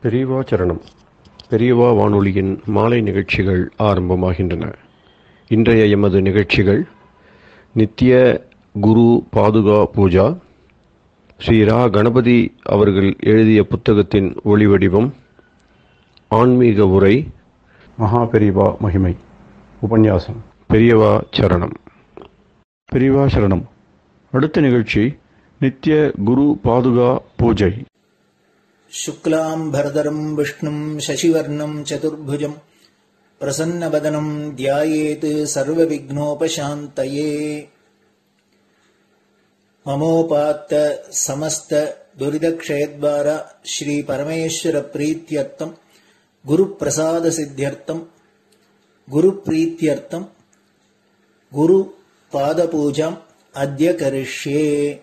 பெரியவா சரணம் பெரியவா வானொலியின் மாலை நிகழ்ச்சிகள் ஆரம்பமாகின்றன இன்றைய எமது நிகழ்ச்சிகள் நித்திய குரு பாதுகா பூஜா ஸ்ரீ ரா கணபதி அவர்கள் எழுதிய புத்தகத்தின் ஒளிவடிவம் ஆன்மீக உரை மகா பெரியவா மகிமை உபன்யாசம் பெரியவா சரணம் பெரியவா சரணம் அடுத்த நிகழ்ச்சி நித்திய குரு பாதுகா பூஜை शुक्लाम्भरधरम् विष्णुम् शशिवर्णम् चतुर्भुजम् प्रसन्नवदनम् ध्यायेत् सर्वविघ्नोपशान्तये ममोपात्त समस्त दुरिदक्षयद्वार श्रीपरमेश्वरप्रीत्यर्थम् गुरुप्रसादसिद्ध्यर्थम् गुरुप्रीत्यर्थम् गुरुपादपूजाम् अद्य करिष्ये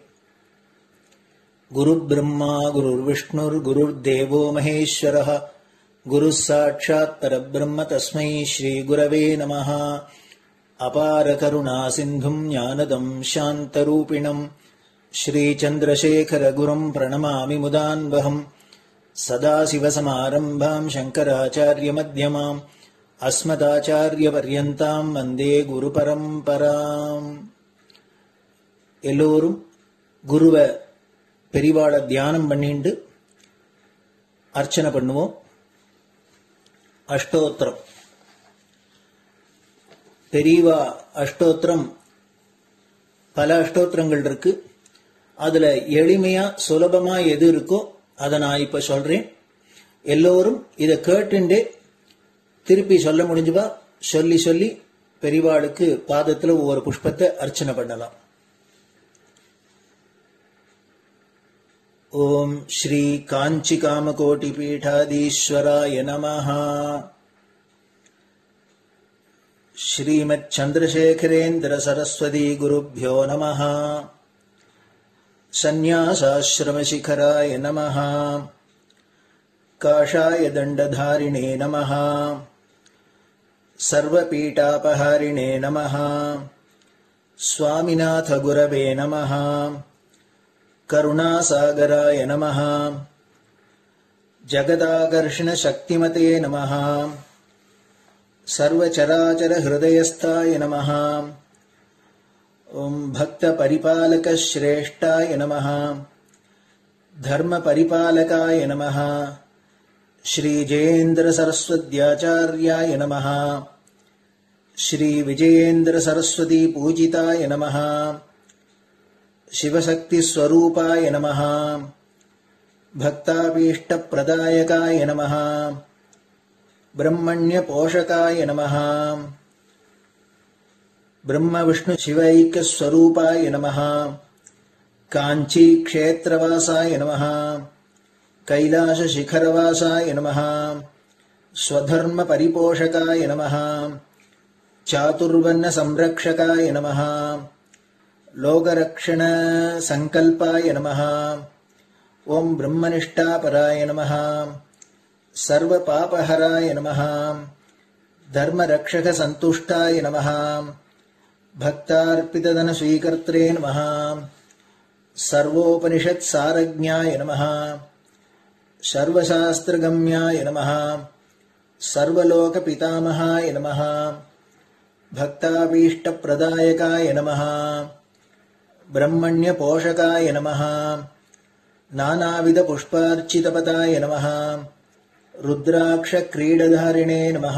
गुरुब्रह्मा गुरुर्विष्णुर्गुरुर्देवो महेश्वरः गुरुः साक्षात् परब्रह्म तस्मै श्रीगुरवे नमः अपारकरुणासिन्धुम् ज्ञानदम् शान्तरूपिणम् श्रीचन्द्रशेखरगुरुम् प्रणमामि मुदान्वहम् सदाशिवसमारम्भाम् शङ्कराचार्यमध्यमाम् अस्मदाचार्यपर्यन्ताम् वन्दे குருபரம்பராம் எல்லோரும் குருவை பெரிவாளை தியானம் பண்ணிண்டு அர்ச்சனை பண்ணுவோம் அஷ்டோத்திரம் பெரியவா அஷ்டோத்திரம் பல அஷ்டோத்திரங்கள் இருக்கு அதுல எளிமையா சுலபமா எது இருக்கோ அதை நான் இப்ப சொல்றேன் எல்லோரும் இதை கேட்டுண்டே திருப்பி சொல்ல முடிஞ்சுபா சொல்லி சொல்லி பெரிவாளுக்கு பாதத்துல ஒவ்வொரு புஷ்பத்தை அர்ச்சனை பண்ணலாம் ॐ श्रीकाञ्चिकामकोटिपीठाधीश्वराय नमः श्रीमच्छन्द्रशेखरेन्द्रसरस्वती नमः सन्न्यासाश्रमशिखराय नमः काषाय दण्डधारिणे नमः सर्वपीठापहारिणे नमः स्वामिनाथगुरवे नमः करुणासागराय नमः जगदाकर्षणशक्तिमते नमः सर्वचराचरहृदयस्थाय नमः ॐ भक्तपरिपालकश्रेष्ठाय नमः धर्मपरिपालकाय नमः श्रीजयेन्द्रसरस्वत्याचार्याय नमः श्रीविजयेन्द्रसरस्वतीपूजिताय नमः शिवशक्तिस्वरूपाय नमः भक्ताभीष्टप्रदायकाय नमः ब्रह्मण्यपोषकाय नमः ब्रह्मविष्णुशिवैक्यस्वरूपाय नमः काञ्चीक्षेत्रवासाय नमः कैलासशिखरवासाय नमः स्वधर्मपरिपोषकाय नमः चातुर्वर्णसंरक्षकाय नमः लोकरक्षणसङ्कल्पाय नमः ॐ ब्रह्मनिष्ठापराय नमः सर्वपापहराय नमः धर्मरक्षकसन्तुष्टाय नमः भक्तार्पितधनस्वीकर्त्रे नमः सर्वोपनिषत्सारज्ञाय नमः सर्वशास्त्रगम्याय नमः सर्वलोकपितामहाय नमः भक्ताभीष्टप्रदायकाय नमः ब्रह्मण्यपोषकाय नमः नानाविधपुष्पार्चितपदाय नमः रुद्राक्षक्रीडधारिणे नमः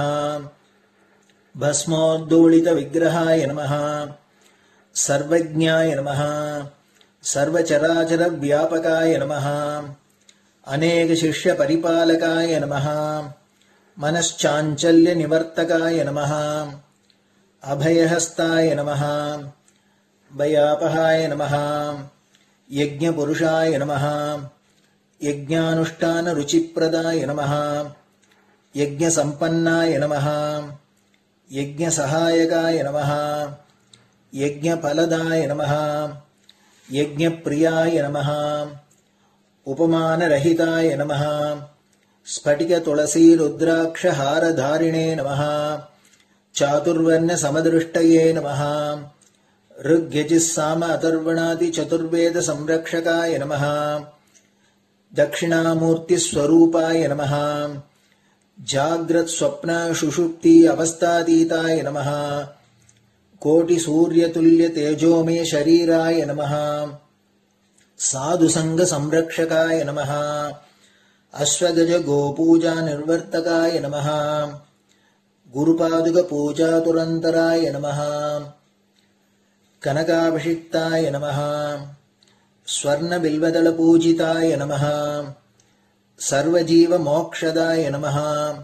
भस्मोद्दोलितविग्रहाय नमः सर्वज्ञाय नमः सर्वचराचरव्यापकाय नमः अनेकशिष्यपरिपालकाय नमः मनश्चाञ्चल्यनिवर्तकाय नमः अभयहस्ताय नमः भयापहाय नमः यज्ञपुरुषाय नमः यज्ञानुष्ठानरुचिप्रदाय नमः यज्ञसम्पन्नाय नमः यज्ञसहायकाय नमः यज्ञफलदाय नमः यज्ञप्रियाय नमः उपमानरहिताय नमः स्फटिकतुलसीरुद्राक्षहारधारिणे नमः चातुर्वर्णसमदृष्टये नमः ऋग्यजिस्साम अथर्वणादिचतुर्वेदसंरक्षकाय नमः दक्षिणामूर्तिस्वरूपाय नमः जाग्रत्स्वप्नशुषुप्ति अवस्थातीताय नमः कोटिसूर्यतुल्यतेजोमे शरीराय नमः साधुसङ्गसंरक्षकाय नमः अश्वगजगोपूजानिर्वर्तकाय नमः गुरुपादुकपूजातुरन्तराय नमः कनकाभिषिक्ताय नमः स्वर्णबिल्वदलपूजिताय नमः सर्वजीवमोक्षदाय नमः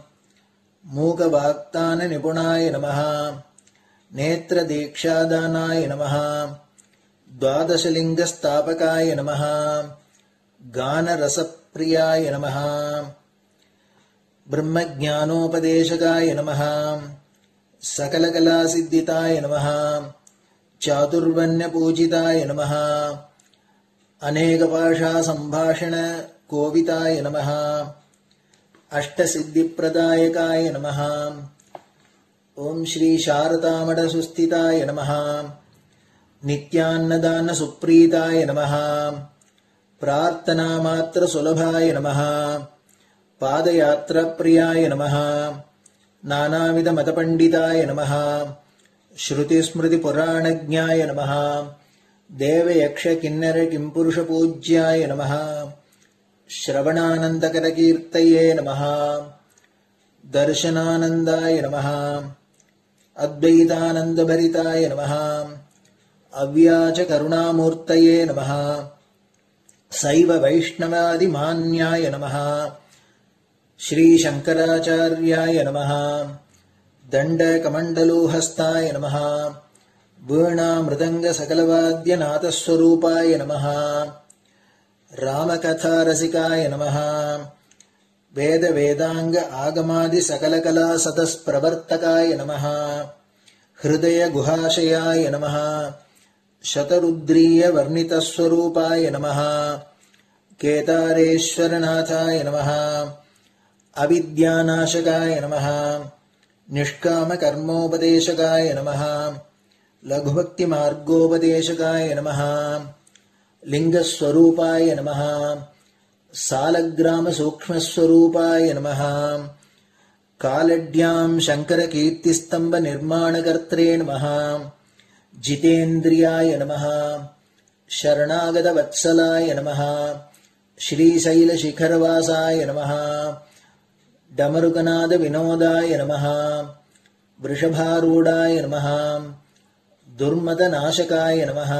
मूकवाक्ताननिपुणाय नमः नेत्रदीक्षादानाय नमः द्वादशलिङ्गस्थापकाय नमः गानरसप्रियाय नमः ब्रह्मज्ञानोपदेशकाय नमः सकलकलासिद्धिताय नमः चातुर्वण्यपूजिताय नमः अनेकभाषासम्भाषणकोविताय नमः अष्टसिद्धिप्रदायकाय नमः ॐ श्रीशारदामठसुस्थिताय नमः नित्यान्नदानसुप्रीताय नमः प्रार्थनामात्रसुलभाय नमः पादयात्राप्रियाय नमः नानाविधमतपण्डिताय नमः श्रुतिस्मृतिपुराणज्ञाय नमः देवयक्षकिन्नरकिम्पुरुषपूज्याय नमः श्रवणानन्दकरकीर्तये नमः दर्शनानन्दाय नमः अद्वैतानन्दभरिताय नमः अव्याचकरुणामूर्तये नमः सैव वैष्णवादिमान्याय नमः श्रीशङ्कराचार्याय नमः दण्डकमण्डलोहस्ताय नमः वीणामृदङ्गसकलवाद्यनाथस्वरूपाय नमः रामकथारसिकाय नमः वेदवेदाङ्ग आगमादिसकलकलासतस्प्रवर्तकाय नमः हृदयगुहाशयाय नमः शतरुद्रीयवर्णितस्वरूपाय नमः केदारेश्वरनाथाय नमः अविद्यानाशकाय नमः निष्कामकर्मोपदेशकाय नमः लघुभक्तिमार्गोपदेशकाय नमः लिङ्गस्वरूपाय नमः सालग्रामसूक्ष्मस्वरूपाय नमः कालड्याम् शङ्करकीर्तिस्तम्भनिर्माणकर्त्रे नमः जितेन्द्रियाय नमः शरणागतवत्सलाय नमः श्रीशैलशिखरवासाय नमः डमरुकनादविनोदाय नमः वृषभारूढाय नमः दुर्मदनाशकाय नमः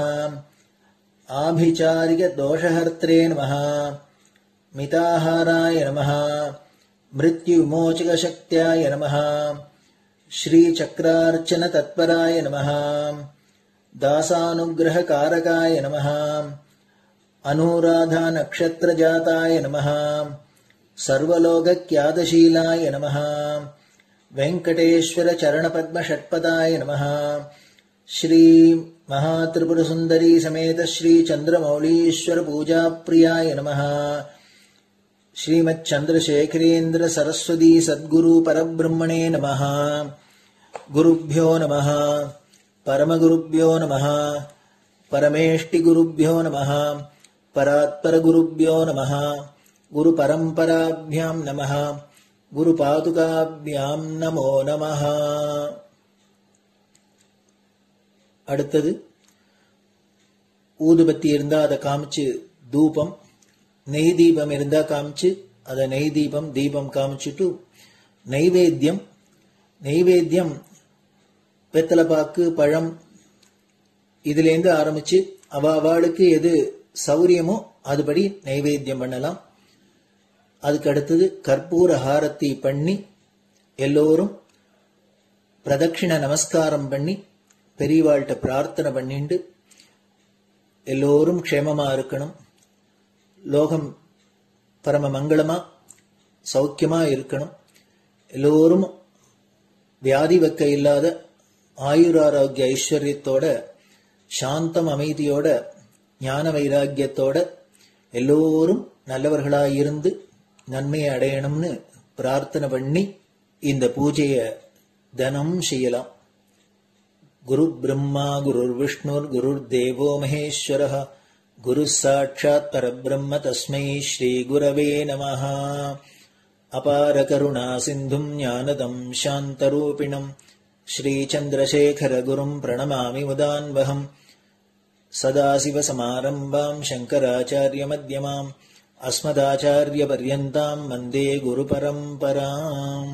आभिचारिकदोषहर्त्रे नमः मिताहाराय नमः मृत्युविमोचकशक्त्याय नमः श्रीचक्रार्चनतत्पराय नमः दासानुग्रहकारकाय नमः अनुराधानक्षत्रजाताय नमः सर्वलोकक्यादशीलाय नमः वेङ्कटेश्वरचरणपद्मषट्पदाय नमः श्रीमहात्रिपुरसुन्दरी समेत श्रीचन्द्रमौलीश्वरपूजाप्रियाय नमः श्रीमच्चन्द्रशेखरेन्द्र सरस्वती सद्गुरु परब्रह्मणे नमः गुरुभ्यो नमः परमगुरुभ्यो नमः परमेष्टिगुरुभ्यो नमः परात्परगुरुभ्यो नमः गुरुपरम्पराभ्यां नमः குருபாதுகாபியாம் நமோ நமः அடுத்தது ஊதுபத்தி இருந்தா அதை காமிச்சு தூபம் நெய் தீபம் இருந்தா காமிச்சு அதை நெய் தீபம் தீபம் காமிச்சுட்டு நைவேத்தியம் நைவேத்தியம் வெத்தலைப்பாக்கு பழம் இதுலேருந்து ஆரம்பிச்சு அவ அவளுக்கு எது சௌரியமோ அதுபடி நைவேத்தியம் பண்ணலாம் அதுக்கு அடுத்தது கற்பூர ஹாரத்தி பண்ணி எல்லோரும் பிரதட்சிண நமஸ்காரம் பண்ணி பெரியவாள்கிட்ட பிரார்த்தனை பண்ணிண்டு எல்லோரும் க்ஷேமமா இருக்கணும் லோகம் பரம மங்களமா சௌக்கியமா இருக்கணும் எல்லோரும் வியாதி வெக்க இல்லாத ஆயுராரோக்கிய ஐஸ்வர்யத்தோட சாந்தம் அமைதியோட ஞான வைராக்கியத்தோட எல்லோரும் நல்லவர்களாய் இருந்து நன்மையை அடையணும்னு பிரார்த்தனை பண்ணி இந்த பூஜைய தினம் செய்யலாம் குரு பிரம்மா குருர் விஷ்ணுர் குருர் தேவோ மகேஸ்வர गुरुः साक्षात् परब्रह्म तस्मै श्रीगुरवे नमः अपारकरुणासिन्धुम् ज्ञानदम् शान्तरूपिणम् श्रीचन्द्रशेखरगुरुम् प्रणमामि मुदान्वहम् सदाशिवसमारम्भाम् शङ्कराचार्यमध्यमाम् अस्मदाचार्यपर्यन्ताम् वन्दे गुरुपरम्पराम्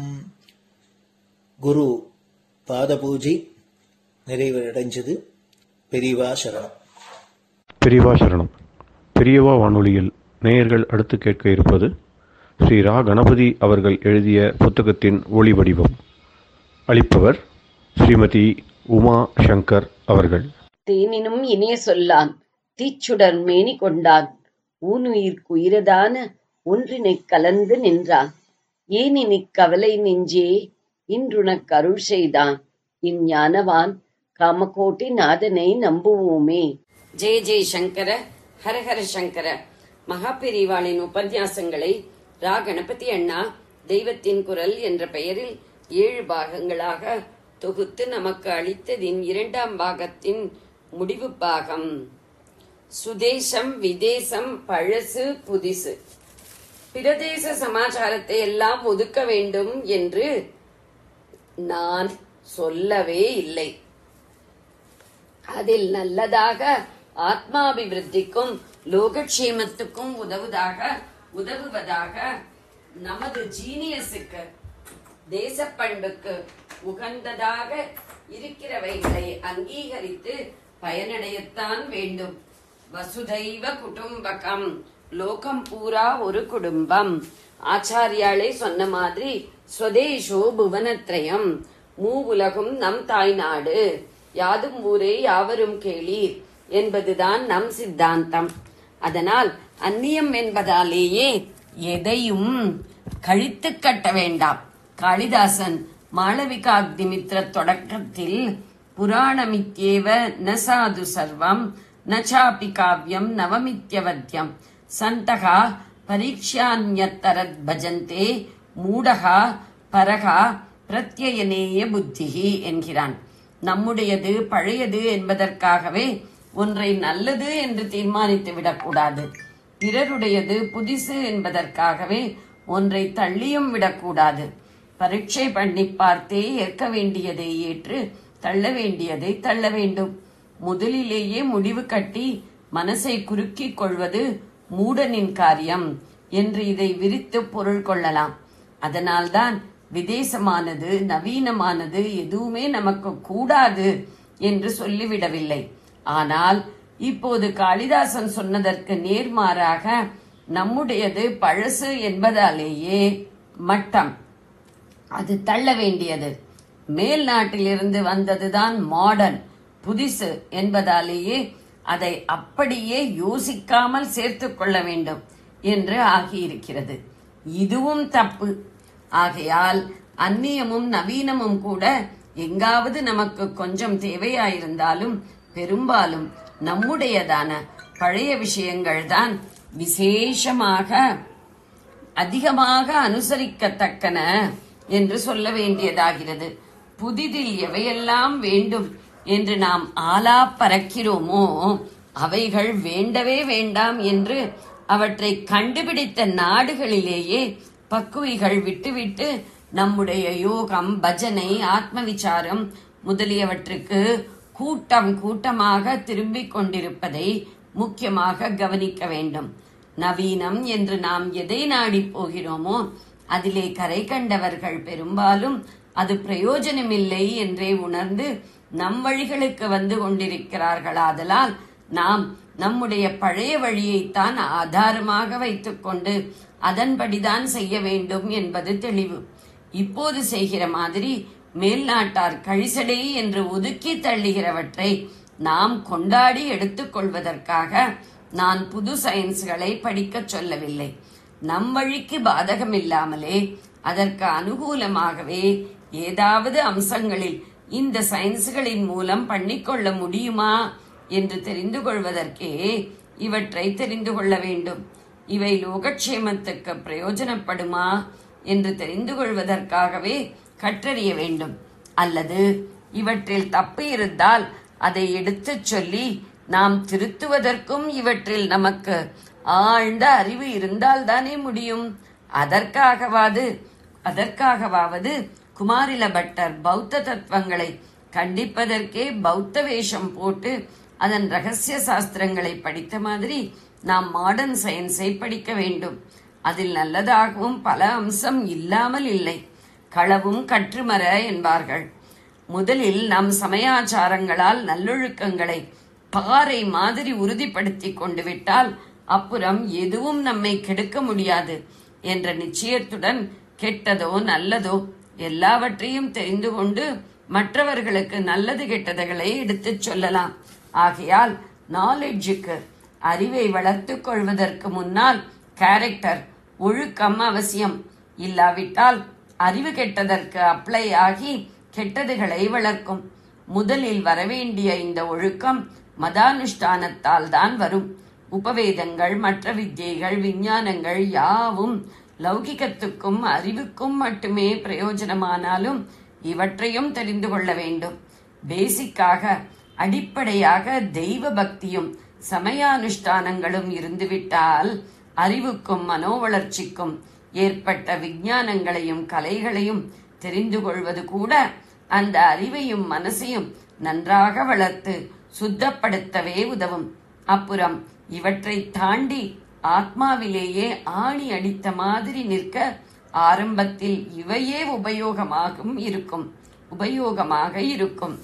குரு பாதபூஜை நிறைவடைஞ்சது பெரியவா சரணம் பெரியவா சரணம் பெரியவா வானொலியில் நேயர்கள் அடுத்து கேட்க இருப்பது ஸ்ரீ ரா கணபதி அவர்கள் எழுதிய புத்தகத்தின் ஒளி வடிவம் அளிப்பவர் ஸ்ரீமதி உமா சங்கர் அவர்கள் தேனினும் இனிய சொல்லான் தீச்சுடர் மேனி கொண்டான் ஊனுயிர்க்கு உயிரதான ஒன்றினைக் கலந்து நின்றான் ஏனினிக் கவலை நெஞ்சே இன்றுனக் அருள் செய்தான் இஞ்ஞானவான் காமகோட்டி நாதனை நம்புவோமே ஜெய ஜெய சங்கர ஹரஹர சங்கர மகாபெரிவாளின் உபன்யாசங்களை ரா கணபதி அண்ணா தெய்வத்தின் குரல் என்ற பெயரில் ஏழு பாகங்களாக தொகுத்து நமக்கு அளித்ததின் இரண்டாம் பாகத்தின் முடிவு பாகம் சுதேசம் விதேசம் பழசு புதிசு பிரதேச சமாச்சாரத்தை எல்லாம் ஒதுக்க வேண்டும் என்று நான் சொல்லவே இல்லை அதில் நல்லதாக ஆத்மாபிவிருத்திக்கும் லோகக்ஷேமத்துக்கும் உதவுதாக உதவுவதாக நமது ஜீனியஸுக்கு தேசப்பண்புக்கு உகந்ததாக இருக்கிறவைகளை அங்கீகரித்து பயனடையத்தான் வேண்டும் வசுதைவ குடும்பகம் லோகம் பூரா ஒரு குடும்பம் ஆச்சாரியாளே சொன்ன மாதிரி ஸ்வதேஷோ புவனத்ரயம் மூ உலகும் நம் தாய்நாடு யாதும் ஊரே யாவரும் கேளீர் என்பதுதான் நம் சித்தாந்தம் அதனால் அந்நியம் என்பதாலேயே எதையும் கழித்து கட்ட வேண்டாம் காளிதாசன் மாளவிகாக்னிமித்ர தொடக்கத்தில் புராணமித்யேவ ந சாது சர்வம் ந சாபி காவியம் நவமித்யவத்யம் சந்தகா பரீட்சான்யத்தரத் பஜந்தே மூடகா பரகா பிரத்யயனேய புத்திகி என்கிறான் நம்முடையது பழையது என்பதற்காகவே ஒன்றை நல்லது என்று தீர்மானித்து விடக்கூடாது பிறருடையது புதிசு என்பதற்காகவே ஒன்றை தள்ளியும் விடக்கூடாது பரீட்சை பண்ணி பார்த்தே ஏற்க வேண்டியதை ஏற்று தள்ள வேண்டியதை தள்ள வேண்டும் முதலிலேயே முடிவு கட்டி மனசை குறுக்கிக் கொள்வது மூடனின் காரியம் என்று இதை விரித்து பொருள் கொள்ளலாம் அதனால்தான் விதேசமானது நவீனமானது எதுவுமே நமக்கு கூடாது என்று சொல்லிவிடவில்லை ஆனால் இப்போது காளிதாசன் சொன்னதற்கு நேர்மாறாக நம்முடையது பழசு என்பதாலேயே மட்டம் அது தள்ள வேண்டியது மேல் நாட்டிலிருந்து வந்ததுதான் மாடர்ன் புதிசு என்பதாலேயே அதை அப்படியே யோசிக்காமல் சேர்த்து கொள்ள வேண்டும் என்று ஆகியிருக்கிறது இதுவும் தப்பு ஆகையால் அந்நியமும் நவீனமும் கூட எங்காவது நமக்கு கொஞ்சம் தேவையாயிருந்தாலும் பெரும்பாலும் நம்முடையதான பழைய விஷயங்கள் தான் விசேஷமாக அதிகமாக அனுசரிக்கத்தக்கன என்று சொல்ல வேண்டியதாகிறது புதிதில் எவையெல்லாம் வேண்டும் என்று நாம் ஆலா பறக்கிறோமோ அவைகள் வேண்டவே வேண்டாம் என்று அவற்றை கண்டுபிடித்த நாடுகளிலேயே பக்குவிகள் விட்டுவிட்டு நம்முடைய யோகம் பஜனை ஆத்ம விசாரம் முதலியவற்றுக்கு கூட்டம் கூட்டமாக திரும்பிக் கொண்டிருப்பதை முக்கியமாக கவனிக்க வேண்டும் நவீனம் என்று நாம் எதை நாடி போகிறோமோ அதிலே கரை கண்டவர்கள் பெரும்பாலும் அது பிரயோஜனமில்லை என்றே உணர்ந்து நம் வழிகளுக்கு வந்து கொண்டிருக்கிறார்களாதலால் நாம் நம்முடைய பழைய வழியைத்தான் ஆதாரமாக வைத்துக்கொண்டு அதன்படிதான் செய்ய வேண்டும் என்பது தெளிவு இப்போது செய்கிற மாதிரி மேல்நாட்டார் கழிசடை என்று ஒதுக்கி தள்ளுகிறவற்றை நாம் கொண்டாடி எடுத்துக்கொள்வதற்காக நான் புது சயின்ஸ்களை படிக்கச் சொல்லவில்லை நம் வழிக்கு பாதகமில்லாமலே அதற்கு அனுகூலமாகவே ஏதாவது அம்சங்களில் இந்த சயின்ஸ்களின் மூலம் பண்ணிக்கொள்ள முடியுமா என்று தெரிந்து கொள்வதற்கே இவற்றை தெரிந்து கொள்ள வேண்டும் இவை லோகக்ஷேமத்துக்கு பிரயோஜனப்படுமா என்று தெரிந்து கொள்வதற்காகவே கற்றறிய வேண்டும் அல்லது இவற்றில் தப்பு இருந்தால் அதை எடுத்துச் சொல்லி நாம் திருத்துவதற்கும் இவற்றில் நமக்கு ஆழ்ந்த அறிவு இருந்தால்தானே முடியும் அதற்காகவாது அதற்காகவாவது குமாரில பட்டர் பௌத்த தத்துவங்களை கண்டிப்பதற்கே பௌத்த வேஷம் போட்டு அதன் ரகசிய சாஸ்திரங்களை படித்த மாதிரி நாம் மாடர்ன் சயின்ஸை படிக்க வேண்டும் அதில் நல்லதாகவும் பல அம்சம் இல்லாமல் இல்லை களவும் கற்றுமர என்பார்கள் முதலில் நம் சமயாச்சாரங்களால் நல்லொழுக்கங்களை பாறை மாதிரி உறுதிப்படுத்தி கொண்டு விட்டால் அப்புறம் எதுவும் நம்மை கெடுக்க முடியாது என்ற நிச்சயத்துடன் கெட்டதோ நல்லதோ எல்லாவற்றையும் தெரிந்து கொண்டு மற்றவர்களுக்கு நல்லது கெட்டதுகளை எடுத்துச் சொல்லலாம் ஆகையால் நாலெட்ஜுக்கு அறிவை வளர்த்துக் கொள்வதற்கு முன்னால் கேரக்டர் ஒழுக்கம் அவசியம் இல்லாவிட்டால் அறிவு கெட்டதற்கு அப்ளை ஆகி கெட்டதுகளை வளர்க்கும் முதலில் வரவேண்டிய இந்த ஒழுக்கம் மதானுஷ்டானத்தால் தான் வரும் உபவேதங்கள் மற்ற வித்தியைகள் விஞ்ஞானங்கள் யாவும் லௌகிகத்துக்கும் அறிவுக்கும் மட்டுமே பிரயோஜனமானாலும் இவற்றையும் தெரிந்து கொள்ள வேண்டும் பேசிக்காக அடிப்படையாக தெய்வ பக்தியும் சமயானுஷ்டானங்களும் இருந்துவிட்டால் அறிவுக்கும் மனோ வளர்ச்சிக்கும் ஏற்பட்ட விஞ்ஞானங்களையும் கலைகளையும் தெரிந்து கொள்வது கூட அந்த அறிவையும் மனசையும் நன்றாக வளர்த்து சுத்தப்படுத்தவே உதவும் அப்புறம் இவற்றை தாண்டி ஆத்மாவிலேயே ஆணி அடித்த மாதிரி நிற்க ஆரம்பத்தில் இவையே உபயோகமாகும் இருக்கும் உபயோகமாக இருக்கும்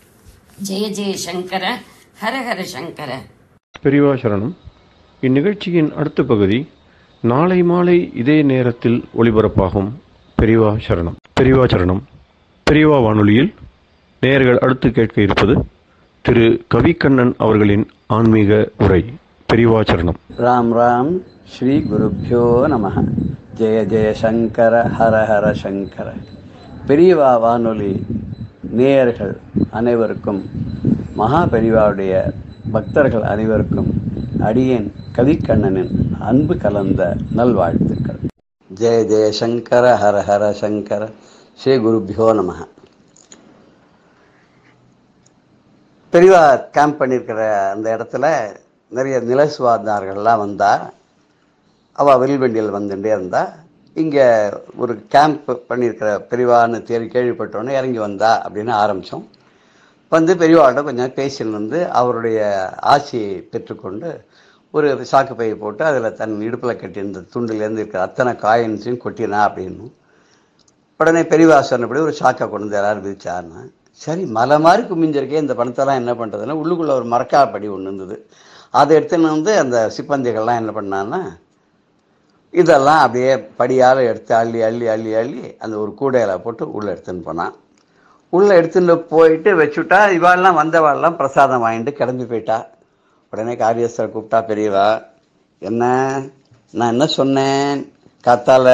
ஜெய ஜெய சங்கர ஹரஹர சங்கர பெரியவா சரணம் இந்நிகழ்ச்சியின் அடுத்த பகுதி நாளை மாலை இதே நேரத்தில் ஒளிபரப்பாகும் பெரியவா சரணம் பெரியவா சரணம் பெரியவா வானொலியில் நேயர்கள் அடுத்து கேட்க இருப்பது திரு கவிக்கண்ணன் அவர்களின் ஆன்மீக உரை பெரியவா சரணம் ராம் ராம் ஸ்ரீ குருப்பியோ நம ஜெய ஜெய சங்கர ஹர ஹர சங்கர பெரியவா வானொலி நேயர்கள் அனைவருக்கும் மகா பெரியவாவுடைய பக்தர்கள் அனைவருக்கும் அடியேன் கவிக்கண்ணனின் அன்பு கலந்த நல்வாழ்த்துக்கள் ஜெய ஜெய சங்கர ஹர ஹர சங்கர ஸ்ரீ குருப்பியோ நம பெரியவா கேம்ப் பண்ணியிருக்கிற அந்த இடத்துல நிறைய நிலசுவாதார்கள்லாம் வந்தா அவள் வில்வண்டியில் வந்துட்டே இருந்தா இங்கே ஒரு கேம்ப் பண்ணியிருக்கிற பெரியவான்னு தேடி கேள்விப்பட்டோன்னே இறங்கி வந்தா அப்படின்னு ஆரம்பித்தோம் வந்து பெரியவாள்கிட்ட கொஞ்சம் பேசின்னு வந்து அவருடைய ஆசையை பெற்றுக்கொண்டு ஒரு சாக்கு பையை போட்டு அதில் தன் இடுப்பில் கட்டியிருந்த துண்டுலேருந்து இருக்கிற அத்தனை காயின்ஸையும் கொட்டினா அப்படின்னு உடனே பெரியவா சொன்னபடி ஒரு சாக்கை கொண்டு வந்து எல்லாரும் விதிச்சாருன்னா சரி மலை மாதிரி குமிஞ்சிருக்கே இந்த பணத்தெல்லாம் என்ன பண்ணுறதுன்னா உள்ளுக்குள்ளே ஒரு மரக்காப்படி ஒன்று இருந்தது அதை எடுத்துன்னு வந்து அந்த சிப்பந்திகள்லாம் என்ன பண்ணான்னா இதெல்லாம் அப்படியே படியால் எடுத்து அள்ளி அள்ளி அள்ளி அள்ளி அந்த ஒரு கூடையில் போட்டு உள்ளே எடுத்துன்னு போனான் உள்ளே எடுத்துன்னு போயிட்டு வச்சுட்டா இவாள்லாம் வந்தவாள்லாம் பிரசாதம் வாங்கிட்டு கிளம்பி போயிட்டா உடனே காரியஸ்தரை கூப்பிட்டா பெரியவா என்ன நான் என்ன சொன்னேன் காத்தால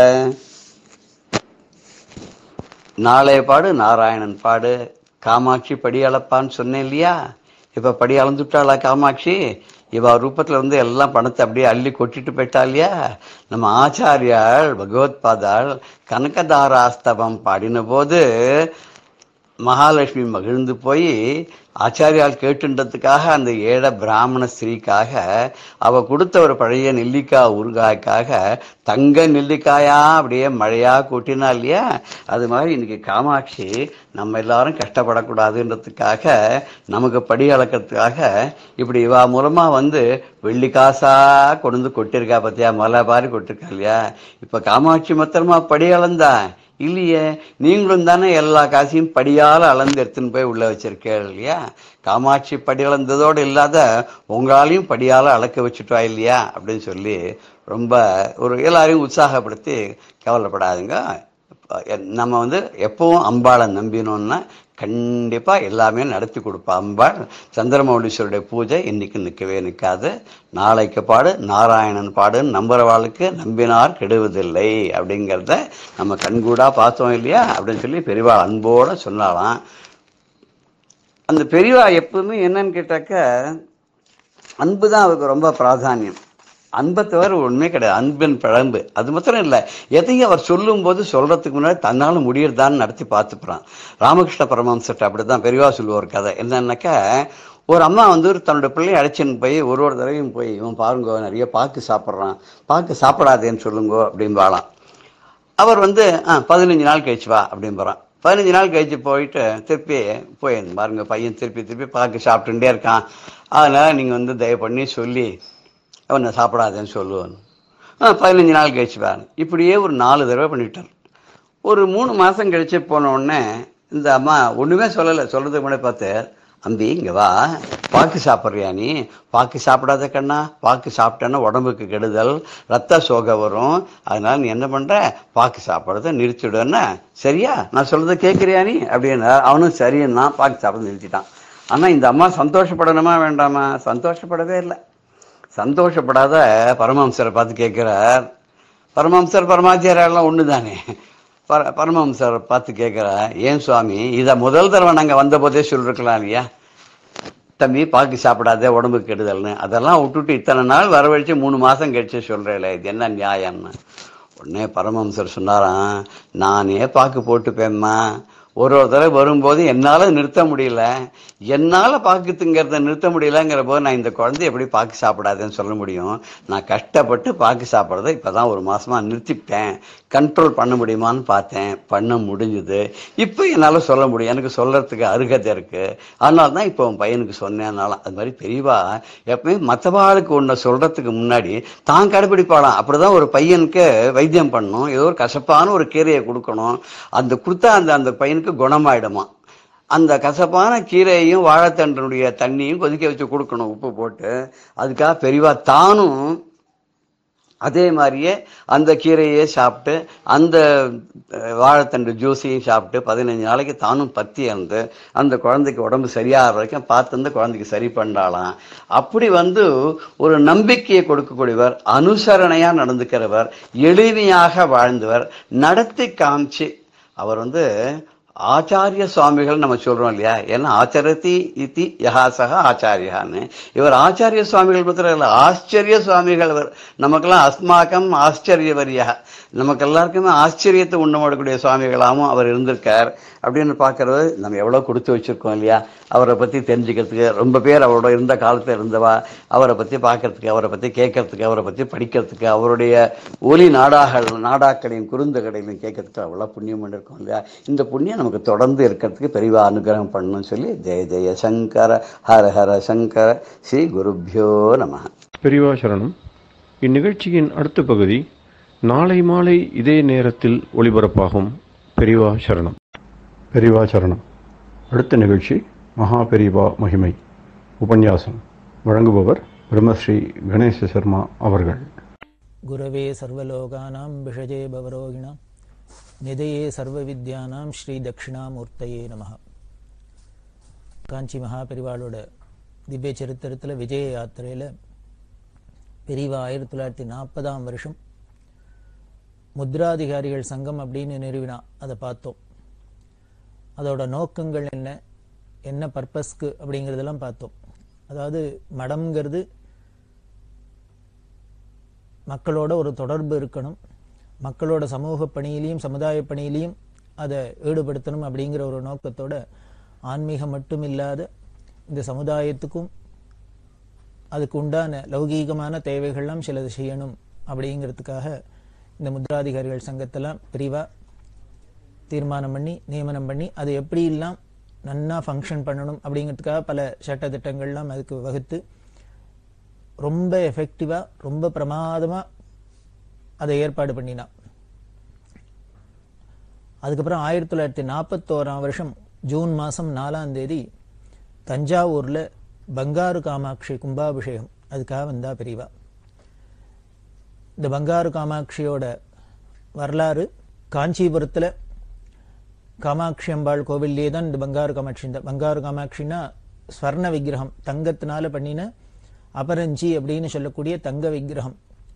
நாளைய பாடு நாராயணன் பாடு காமாட்சி படி அளப்பான்னு சொன்னேன் இல்லையா இப்போ படி அளந்துட்டாளா காமாட்சி இவ ரூபத்தில் வந்து எல்லாம் பணத்தை அப்படியே அள்ளி கொட்டிட்டு போயிட்டா இல்லையா நம்ம ஆச்சாரியாள் பகவத்பாதாள் கனகதாராஸ்தவம் பாடின போது மகாலட்சுமி மகிழ்ந்து போய் ஆச்சாரியால் கேட்டுன்றதுக்காக அந்த ஏழ பிராமண ஸ்திரீக்காக அவ கொடுத்த ஒரு பழைய நெல்லிக்காய் ஊறுகாய்க்காக தங்க நெல்லிக்காயா அப்படியே மழையா கூட்டினா இல்லையா அது மாதிரி இன்னைக்கு காமாட்சி நம்ம எல்லாரும் கஷ்டப்படக்கூடாதுன்றதுக்காக நமக்கு படி அளக்கிறதுக்காக இப்படி இவா மூலமா வந்து வெள்ளி காசா கொண்டு வந்து கொட்டிருக்கா பார்த்தியா மலை மாதிரி கொட்டிருக்கா இல்லையா இப்ப காமாட்சி மாத்திரமா படி அளந்தா இல்லையே நீங்களும் தானே எல்லா காசையும் படியால் அளந்து எடுத்துன்னு போய் உள்ள வச்சிருக்கீங்க இல்லையா காமாட்சி படி அளந்ததோடு இல்லாத உங்களாலையும் படியால் அளக்க வச்சுட்டா இல்லையா அப்படின்னு சொல்லி ரொம்ப ஒரு எல்லாரையும் உற்சாகப்படுத்தி கவலைப்படாதுங்க நம்ம வந்து எப்பவும் அம்பாளை நம்பினோம்னா கண்டிப்பா எல்லாமே நடத்தி கொடுப்பா அம்பாள் சந்திரமௌலீஸ்வருடைய பூஜை இன்னைக்கு நிற்கவே நிற்காது நாளைக்கு பாடு நாராயணன் பாடுன்னு நம்புறவாளுக்கு நம்பினார் கெடுவதில்லை அப்படிங்கிறத நம்ம கண்கூடா பார்த்தோம் இல்லையா அப்படின்னு சொல்லி பெரியவா அன்போட சொன்னாலாம் அந்த பெரியவா எப்பவுமே என்னன்னு கேட்டாக்க அன்பு தான் அவருக்கு ரொம்ப பிராதானியம் அன்பை தவிர ஒண்ணுமே கிடையாது அன்பின் பிழம்பு அது மாத்திரம் இல்லை எதையும் அவர் சொல்லும்போது சொல்றதுக்கு முன்னாடி தன்னால முடியறதான்னு நடத்தி பார்த்துப்புறான் ராமகிருஷ்ண பரமஹம்சர்ட்ட அப்படிதான் பெரியவா சொல்லுவார் கதை என்னன்னாக்கா ஒரு அம்மா வந்து ஒரு தன்னோட பிள்ளையை அழைச்சின்னு போய் ஒரு ஒரு தடவையும் போய் இவன் பாருங்க நிறைய பாக்கு சாப்பிட்றான் பாக்கு சாப்பிடாதேன்னு சொல்லுங்கோ அப்படிம்பாலாம் அவர் வந்து ஆ பதினஞ்சு நாள் கழிச்சு வா அப்படிம்பாரான் பதினஞ்சு நாள் கழிச்சு போயிட்டு திருப்பி போய் பாருங்க பையன் திருப்பி திருப்பி பாக்கு சாப்பிட்டுட்டே இருக்கான் அதனால் நீங்கள் வந்து தயவு பண்ணி சொல்லி அவனை சாப்பிடாதேன்னு சொல்லுவான் ஆ பதினஞ்சு நாள் கழிச்சு வா இப்படியே ஒரு நாலு தடவை பண்ணிட்டார் ஒரு மூணு மாதம் கழிச்சு போன உடனே இந்த அம்மா ஒன்றுமே சொல்லலை சொல்கிறதுக்கு முன்னாடி பார்த்து அம்பி இங்கே வா பாக்கு சாப்பிட்றியா நீ பாக்கு சாப்பிடாத கண்ணா பாக்கு சாப்பிட்டேன்னா உடம்புக்கு கெடுதல் ரத்த சோகை வரும் அதனால நீ என்ன பண்ணுற பாக்கு சாப்பிட்றத நிறுத்திடுவேன்னா சரியா நான் சொல்கிறத கேட்குறியா நீ அப்படின்னா அவனும் சரின்னா பாக்கு சாப்பிட நிறுத்திட்டான் ஆனால் இந்த அம்மா சந்தோஷப்படணுமா வேண்டாமா சந்தோஷப்படவே இல்லை சந்தோஷப்படாத பரமஹம்சரை பார்த்து கேட்குறார் பரமஹம்சர் பரமாச்சாரியெல்லாம் ஒன்று தானே பர பரமஹம்சர் பார்த்து கேட்குறார் ஏன் சுவாமி இதை முதல் தடவை நாங்கள் வந்தபோதே சொல்லிருக்கலாம் இல்லையா தம்பி பாக்கி சாப்பிடாத உடம்புக்கு கெடுதல்னு அதெல்லாம் விட்டுட்டு இத்தனை நாள் வரவழைச்சு மூணு மாதம் கழிச்சு சொல்கிறேல இது என்ன நியாயம்னு உடனே பரமஹம்சர் சொன்னாராம் நானே பாக்கு போட்டுப்பேம்மா ஒரு ஒரு தடவை வரும்போது என்னால் நிறுத்த முடியல என்னால் பாக்கு திங்கிறத நிறுத்த முடியலங்கிற போது நான் இந்த குழந்தை எப்படி பாக்கு சாப்பிடாதேன்னு சொல்ல முடியும் நான் கஷ்டப்பட்டு பாக்கு சாப்பிட்றத இப்போ தான் ஒரு மாதமாக நிறுத்திவிட்டேன் கண்ட்ரோல் பண்ண முடியுமான்னு பார்த்தேன் பண்ண முடிஞ்சுது இப்போ என்னால் சொல்ல முடியும் எனக்கு சொல்கிறதுக்கு அருகதை இருக்குது அதனால தான் இப்போ உன் பையனுக்கு சொன்னேன்னாலும் அது மாதிரி பெரியவா எப்பவுமே மற்றவாளுக்கு ஒன்றை சொல்கிறதுக்கு முன்னாடி தான் கடைப்பிடிப்பாளாம் அப்படி தான் ஒரு பையனுக்கு வைத்தியம் பண்ணணும் ஏதோ ஒரு கசப்பான ஒரு கீரையை கொடுக்கணும் அந்த கொடுத்தா அந்த அந்த பையனுக்கு குணமாயிடுமா அந்த கசப்பான கீரையையும் வாழைத்தண்டனுடைய தண்ணியும் கொதிக்க வச்சு கொடுக்கணும் உப்பு போட்டு அதுக்காக பெரியவா தானும் அதே மாதிரியே அந்த கீரையே சாப்பிட்டு அந்த அஹ், வாழைத்தண்டு ஜூஸையும் சாப்பிட்டு பதினஞ்சு நாளைக்கு தானும் பத்தி இருந்து அந்த குழந்தைக்கு உடம்பு சரியாகிற வரைக்கும் பார்த்து அந்த குழந்தைக்கு சரி பண்ணாலாம் அப்படி வந்து ஒரு நம்பிக்கையை கொடுக்கக்கூடியவர் அனுசரணையாக நடந்துக்கிறவர் எளிமையாக வாழ்ந்தவர் நடத்தி காமிச்சு அவர் வந்து ஆச்சாரிய சுவாமிகள் நம்ம சொல்றோம் இல்லையா ஏன்னா ஆச்சரதி இத்தி யஹாசக ஆச்சாரியான்னு இவர் ஆச்சாரிய சுவாமிகள் மாத்திரம் இல்லை ஆச்சரிய சுவாமிகள் அவர் நமக்கெல்லாம் அஸ்மாக்கம் ஆச்சரியவரியா நமக்கு எல்லாருக்குமே ஆச்சரியத்தை உண்ணப்படக்கூடிய சுவாமிகளாகவும் அவர் இருந்திருக்கார் அப்படின்னு பார்க்கறது நம்ம எவ்வளோ கொடுத்து வச்சிருக்கோம் இல்லையா அவரை பற்றி தெரிஞ்சுக்கிறதுக்கு ரொம்ப பேர் அவரோட இருந்த காலத்தில் இருந்தவா அவரை பற்றி பார்க்கறதுக்கு அவரை பற்றி கேட்கறதுக்கு அவரை பற்றி படிக்கிறதுக்கு அவருடைய ஒலி நாடாகள் நாடாக்களையும் குறுந்தகடைகளையும் கேட்கறதுக்கு அவ்வளோ புண்ணியம் பண்ணியிருக்கோம் இல்லையா இந்த புண்ணியம் நமக்கு தொடர்ந்து இருக்கிறதுக்கு பெரியவா அனுகிரகம் பண்ணணும்னு சொல்லி ஜெய ஜெய சங்கர ஹர ஹர சங்கர ஸ்ரீ குருப்பியோ நம பெரியவா சரணம் இந்நிகழ்ச்சியின் அடுத்த பகுதி நாளை மாலை இதே நேரத்தில் ஒளிபரப்பாகும் பெரியவா சரணம் பெரியவா சரணம் அடுத்த நிகழ்ச்சி மகா பெரியவா மகிமை உபன்யாசம் வழங்குபவர் பிரம்மஸ்ரீ கணேச சர்மா அவர்கள் गुरवे सर्वलोकानां विषजे भवरोगिणां निधये सर्वविद्यानां ஸ்ரீதட்சிணாமூர்த்தயே நமः காஞ்சி மகாபெரிவாளோட திவ்ய சரித்திரத்தில் விஜய யாத்திரையில் பெரியவா ஆயிரத்தி தொள்ளாயிரத்தி நாற்பதாம் வருஷம் முத்ராதிகாரிகள் சங்கம் அப்படின்னு நிறுவினா அதை பார்த்தோம் அதோட நோக்கங்கள் என்ன என்ன பர்பஸ்க்கு அப்படிங்கிறதெல்லாம் பார்த்தோம் அதாவது மடம்ங்கிறது மக்களோட ஒரு தொடர்பு இருக்கணும் மக்களோட சமூக பணியிலையும் சமுதாய பணியிலையும் அதை ஈடுபடுத்தணும் அப்படிங்கிற ஒரு நோக்கத்தோட ஆன்மீகம் மட்டும் இல்லாத இந்த சமுதாயத்துக்கும் அதுக்கு உண்டான லௌகீகமான தேவைகள்லாம் சிலது செய்யணும் அப்படிங்கிறதுக்காக இந்த முத்ராதிகாரிகள் சங்கத்தெல்லாம் பிரிவா தீர்மானம் பண்ணி நியமனம் பண்ணி அது எப்படி எல்லாம் நன்னா ஃபங்க்ஷன் பண்ணணும் அப்படிங்கிறதுக்காக பல சட்ட திட்டங்கள்லாம் அதுக்கு வகுத்து ரொம்ப எஃபெக்டிவாக ரொம்ப பிரமாதமாக அதை ஏற்பாடு பண்ணினான் அதுக்கப்புறம் ஆயிரத்தி தொள்ளாயிரத்தி நாற்பத்தோராம் வருஷம் ஜூன் மாதம் நாலாம் தேதி தஞ்சாவூரில் பங்காரு காமாட்சி கும்பாபிஷேகம் அதுக்காக வந்தா பெரியவா இந்த பங்காரு காமாட்சியோட வரலாறு காஞ்சிபுரத்தில் காமாட்சி அம்பாள் கோவில்லே தான் இந்த பங்காரு காமாட்சி இந்த பங்காரு காமாட்சின்னா ஸ்வர்ண விக்கிரகம் தங்கத்தினால பண்ணின அபரஞ்சி அப்படின்னு சொல்லக்கூடிய தங்க விக்கிரகம்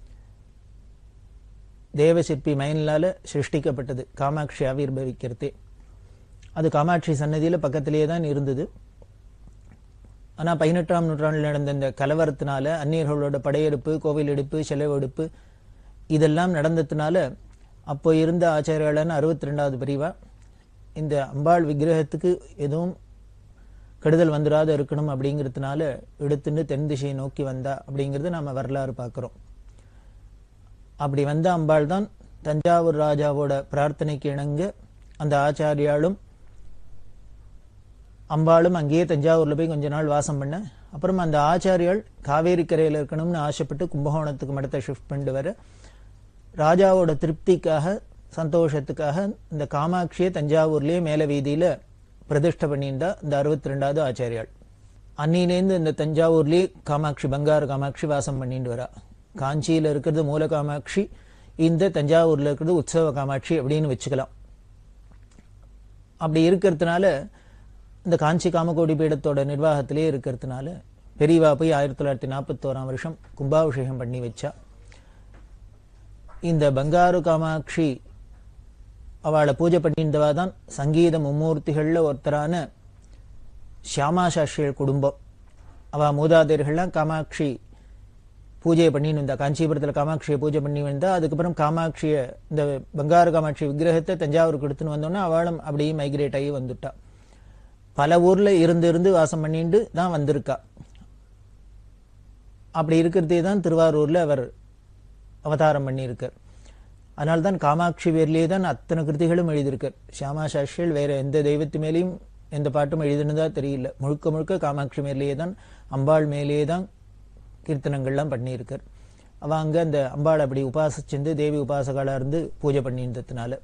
தேவசிற்பி மயன்லால சிருஷ்டிக்கப்பட்டது காமாட்சி ஆவிர்பவிக்கிறதே அது காமாட்சி சன்னதியில் பக்கத்திலேயே தான் இருந்தது ஆனால் பதினெட்டாம் நூற்றாண்டில் நடந்த இந்த கலவரத்தினால அந்நியர்களோட படையெடுப்பு கோவில் எடுப்பு செலவெடுப்பு இதெல்லாம் நடந்ததுனால அப்போ இருந்த ஆச்சாரியாளன் அறுபத்தி ரெண்டாவது பிரிவா இந்த அம்பாள் விக்கிரகத்துக்கு எதுவும் கெடுதல் வந்துடாத இருக்கணும் அப்படிங்கிறதுனால எடுத்துன்னு தென் திசையை நோக்கி வந்தா அப்படிங்கிறது நாம வரலாறு பார்க்கிறோம் அப்படி வந்த அம்பாள் தான் தஞ்சாவூர் ராஜாவோட பிரார்த்தனைக்கு இணங்க அந்த ஆச்சாரியாலும் அம்பாளும் அங்கேயே தஞ்சாவூர்ல போய் கொஞ்ச நாள் வாசம் பண்ண அப்புறம் அந்த ஆச்சாரியால் காவேரி கரையில இருக்கணும்னு ஆசைப்பட்டு கும்பகோணத்துக்கு மடத்தை ஷிஃப்ட் பண்ணிட்டு வர ராஜாவோட திருப்திக்காக சந்தோஷத்துக்காக இந்த காமாட்சியை தஞ்சாவூர்லயே மேல வீதியில பிரதிஷ்டை பண்ணியிருந்தா இந்த அறுபத்தி ரெண்டாவது ஆச்சாரியாள் அன்னிலேருந்து இந்த தஞ்சாவூர்லயே காமாட்சி பங்காரு காமாட்சி வாசம் பண்ணிட்டு வரா காஞ்சியில இருக்கிறது மூல காமாட்சி இந்த தஞ்சாவூர்ல இருக்கிறது உற்சவ காமாட்சி அப்படின்னு வச்சுக்கலாம் அப்படி இருக்கிறதுனால இந்த காஞ்சி காமகோடி பீடத்தோட நிர்வாகத்திலே இருக்கிறதுனால பெரியவா போய் ஆயிரத்தி தொள்ளாயிரத்தி நாற்பத்தோராம் வருஷம் கும்பாபிஷேகம் பண்ணி வச்சா இந்த பங்காரு காமாட்சி அவளை பூஜை பண்ணியிருந்தவா தான் சங்கீத மும்மூர்த்திகள்ல ஒருத்தரான ஷியாமா சாஸ்திரிகள் குடும்பம் அவ மூதாதையர்கள்லாம் காமாட்சி பூஜையை பண்ணின்னு வந்தா காஞ்சிபுரத்தில் காமாட்சியை பூஜை பண்ணி வந்தா அதுக்கப்புறம் காமாட்சியை இந்த பங்காரு காமாட்சி விக்கிரகத்தை தஞ்சாவூருக்கு எடுத்துன்னு வந்தோன்னா அவளும் அப்படியே மைக்ரேட் ஆகி வந்துட்டா பல ஊர்ல இருந்து இருந்து வாசம் பண்ணிட்டு தான் வந்திருக்கா அப்படி இருக்கிறதே தான் திருவாரூர்ல அவர் அவதாரம் பண்ணியிருக்கார் அதனால தான் காமாட்சி பேர்லேயே தான் அத்தனை கிருதிகளும் எழுதியிருக்கார் ஷியாமா சாஸ்திரிகள் வேற எந்த தெய்வத்து மேலேயும் எந்த பாட்டும் எழுதுனதா தெரியல முழுக்க முழுக்க காமாட்சி மேலேயே தான் அம்பாள் மேலேயே தான் கீர்த்தனங்கள்லாம் பண்ணியிருக்கார் அவ அங்க அந்த அம்பாள் அப்படி உபாசிச்சிருந்து தேவி உபாசகாலா இருந்து பூஜை பண்ணியிருந்ததுனால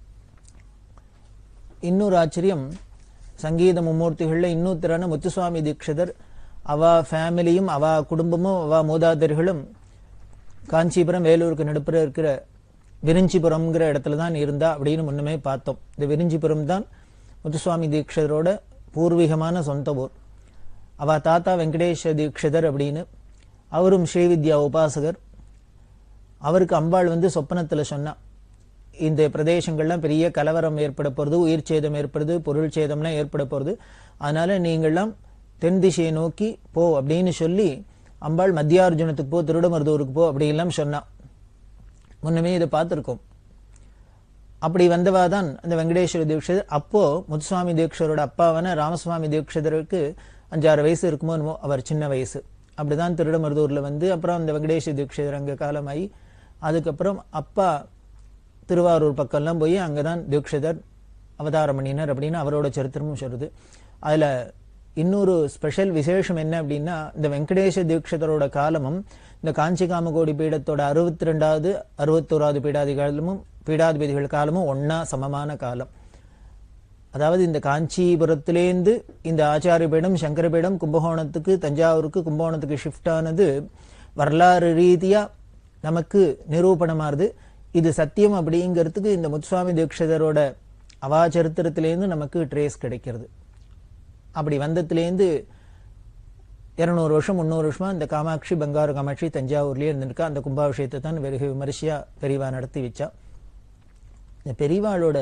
இன்னொரு ஆச்சரியம் சங்கீத மும்மூர்த்திகள்ல இன்னொருத்தரான முத்துசுவாமி தீட்சிதர் அவ ஃபேமிலியும் அவ குடும்பமும் அவ மூதாதையர்களும் காஞ்சிபுரம் வேலூருக்கு நடுப்புற இருக்கிற விரிஞ்சிபுரம்ங்கிற இடத்துல தான் இருந்தா அப்படின்னு முன்னமே பார்த்தோம் இந்த விரிஞ்சிபுரம் தான் முத்துசுவாமி தீட்சிதரோட பூர்வீகமான சொந்த ஊர் அவ தாத்தா வெங்கடேஷ தீட்சிதர் அப்படின்னு அவரும் ஸ்ரீவித்யா உபாசகர் அவருக்கு அம்பாள் வந்து சொப்பனத்துல சொன்னா இந்த பிரதேசங்கள்லாம் பெரிய கலவரம் ஏற்பட போறது உயிர் சேதம் ஏற்படுது பொருள் சேதம்லாம் ஏற்பட போறது அதனால நீங்கள்லாம் தென் திசையை நோக்கி போ அப்படின்னு சொல்லி அம்பாள் மத்தியார்ஜுனத்துக்கு போ திருடமருதூருக்கு போ அப்படி எல்லாம் சொன்னா முன்னமே இதை பார்த்திருக்கோம் அப்படி வந்தவா தான் அந்த வெங்கடேஸ்வர தீட்சிதர் அப்போ முத்துசுவாமி தீட்சரோட அப்பாவான ராமசுவாமி தீட்சிதருக்கு அஞ்சாறு வயசு இருக்குமோ என்னமோ அவர் சின்ன வயசு அப்படிதான் திருடமருதூர்ல வந்து அப்புறம் அந்த வெங்கடேஸ்வர தீட்சிதர் அங்க காலமாயி அதுக்கப்புறம் அப்பா திருவாரூர் பக்கம்லாம் போய் அங்கதான் தீட்சிதர் அவதாரம் பண்ணினார் அப்படின்னு அவரோட சரித்திரமும் சொல்லுது அதுல இன்னொரு ஸ்பெஷல் விசேஷம் என்ன அப்படின்னா இந்த வெங்கடேஷ தீட்சிதரோட காலமும் இந்த காஞ்சி காமகோடி பீடத்தோட அறுபத்தி ரெண்டாவது அறுபத்தோராவது பீடாதிகாலமும் பீடாதிபதிகள் காலமும் ஒன்னா சமமான காலம் அதாவது இந்த காஞ்சிபுரத்திலேருந்து இந்த ஆச்சாரிய பீடம் சங்கர பீடம் கும்பகோணத்துக்கு தஞ்சாவூருக்கு கும்பகோணத்துக்கு ஷிஃப்ட் ஆனது வரலாறு ரீதியா நமக்கு நிரூபணமாறுது இது சத்தியம் அப்படிங்கிறதுக்கு இந்த முத்துசுவாமி தீட்சிதரோட அவாச்சரித்திரத்திலேருந்து நமக்கு ட்ரேஸ் கிடைக்கிறது அப்படி வந்ததுலேருந்து இருநூறு வருஷம் முந்நூறு வருஷமா இந்த காமாட்சி பங்காரு காமாட்சி தஞ்சாவூர்லயே இருந்திருக்கா அந்த கும்பாபிஷேகத்தை தான் வெகு விமரிசையா பெரியவா நடத்தி வச்சா இந்த பெரியவாளோட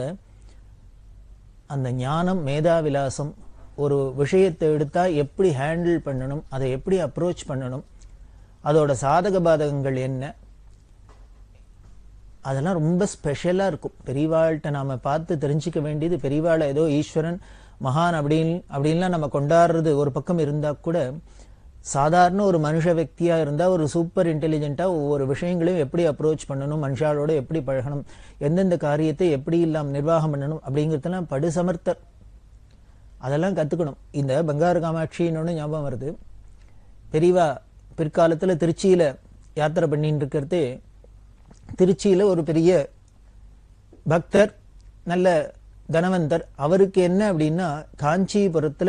அந்த ஞானம் மேதாவிலாசம் ஒரு விஷயத்தை எடுத்தா எப்படி ஹேண்டில் பண்ணணும் அதை எப்படி அப்ரோச் பண்ணணும் அதோட சாதக பாதகங்கள் என்ன அதெல்லாம் ரொம்ப ஸ்பெஷலா இருக்கும் பெரியவாள்கிட்ட நாம பார்த்து தெரிஞ்சுக்க வேண்டியது பெரியவாளை ஏதோ ஈஸ்வரன் மகான் அப்படின்னு அப்படின்லாம் நம்ம கொண்டாடுறது ஒரு பக்கம் இருந்தா கூட சாதாரண ஒரு மனுஷ వ్యక్తిயா இருந்தா ஒரு சூப்பர் இன்டெலிஜென்ட்டா ஒவ்வொரு விஷயங்களையும் எப்படி அப்ரோச் பண்ணணும் மனுஷாலோட எப்படி பழகணும் எந்தெந்த காரியத்தை எப்படி இல்லாம நிர்வாகம் பண்ணணும் அப்படிங்கிறதெல்லாம் படுசமர்த்தர் அதெல்லாம் கத்துக்கணும் இந்த பங்காரு காமாட்சின்னு ஞாபகம் வருது பெரியவா பிற்காலத்துல திருச்சியில யாத்திரை பண்ணிட்டு இருக்கிறதே திருச்சியில ஒரு பெரிய பக்தர் நல்ல தனவந்தர் அவருக்கு என்ன அப்படின்னா காஞ்சிபுரத்துல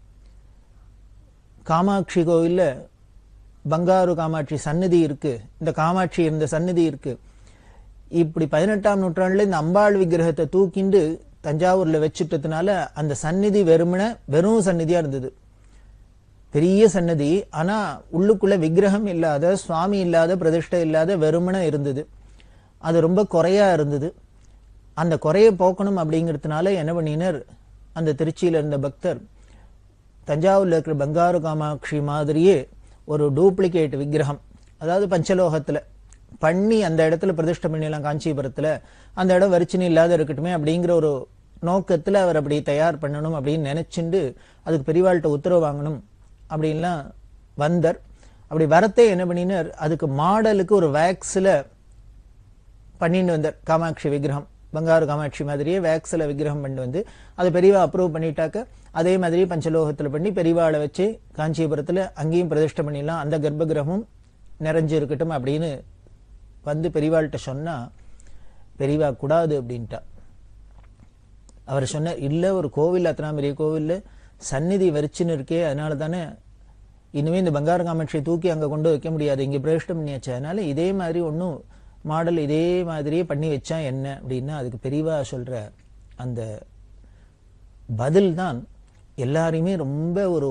காமாட்சி கோவில்ல பங்காரு காமாட்சி சந்நிதி இருக்கு இந்த காமாட்சி இருந்த சந்நிதி இருக்கு இப்படி பதினெட்டாம் நூற்றாண்டுல இந்த அம்பாள் விக்கிரகத்தை தூக்கிண்டு தஞ்சாவூர்ல வச்சுட்டதுனால அந்த சந்நிதி வெறுமன வெறும் சந்நிதியா இருந்தது பெரிய சன்னதி ஆனா உள்ளுக்குள்ள விக்கிரகம் இல்லாத சுவாமி இல்லாத பிரதிஷ்டை இல்லாத வெறுமன இருந்தது அது ரொம்ப குறையா இருந்தது அந்த குறைய போக்கணும் அப்படிங்கிறதுனால என்ன பண்ணினர் அந்த திருச்சியில இருந்த பக்தர் தஞ்சாவூர்ல இருக்கிற பங்காரு காமாட்சி மாதிரியே ஒரு டூப்ளிகேட் விக்கிரகம் அதாவது பஞ்சலோகத்துல பண்ணி அந்த இடத்துல பிரதிஷ்டை பண்ணிடலாம் காஞ்சிபுரத்துல அந்த இடம் வரிச்சினி இல்லாத இருக்கட்டுமே அப்படிங்கிற ஒரு நோக்கத்துல அவர் அப்படி தயார் பண்ணணும் அப்படின்னு நினைச்சுண்டு அதுக்கு பெரியவாள்கிட்ட உத்தரவு வாங்கணும் அப்படின்லாம் வந்தார் அப்படி வரத்தே என்ன பண்ணினார் அதுக்கு மாடலுக்கு ஒரு வேக்ஸ்ல பண்ணிட்டு வந்தார் காமாட்சி விக்கிரகம் பங்காரு காமாட்சி மாதிரியே வேக்ஸ்ல விக்கிரகம் பண்ணிட்டு வந்து அதை பெரியவா அப்ரூவ் பண்ணிட்டாக்க அதே மாதிரி பஞ்சலோகத்துல பண்ணி பெரியவாளை வச்சு காஞ்சிபுரத்துல அங்கேயும் பிரதிஷ்டை பண்ணிடலாம் அந்த கர்ப்பகிரகமும் நிறைஞ்சு இருக்கட்டும் அப்படின்னு வந்து பெரியவாள்கிட்ட சொன்னா பெரியவா கூடாது அப்படின்ட்டா அவர் சொன்னார் இல்ல ஒரு கோவில் அத்தனா பெரிய கோவில்ல சந்நிதி வரிச்சுன்னு இருக்கே அதனால தானே இனிமே இந்த பங்கார காமாட்சியை தூக்கி அங்க கொண்டு வைக்க முடியாது இங்க பிரேஷ்டம் பண்ணியாச்சு அதனால இதே மாதிரி ஒன்றும் மாடல் இதே மாதிரியே பண்ணி வச்சா என்ன அப்படின்னா அதுக்கு பெரியவா சொல்ற அந்த பதில் தான் எல்லாரையுமே ரொம்ப ஒரு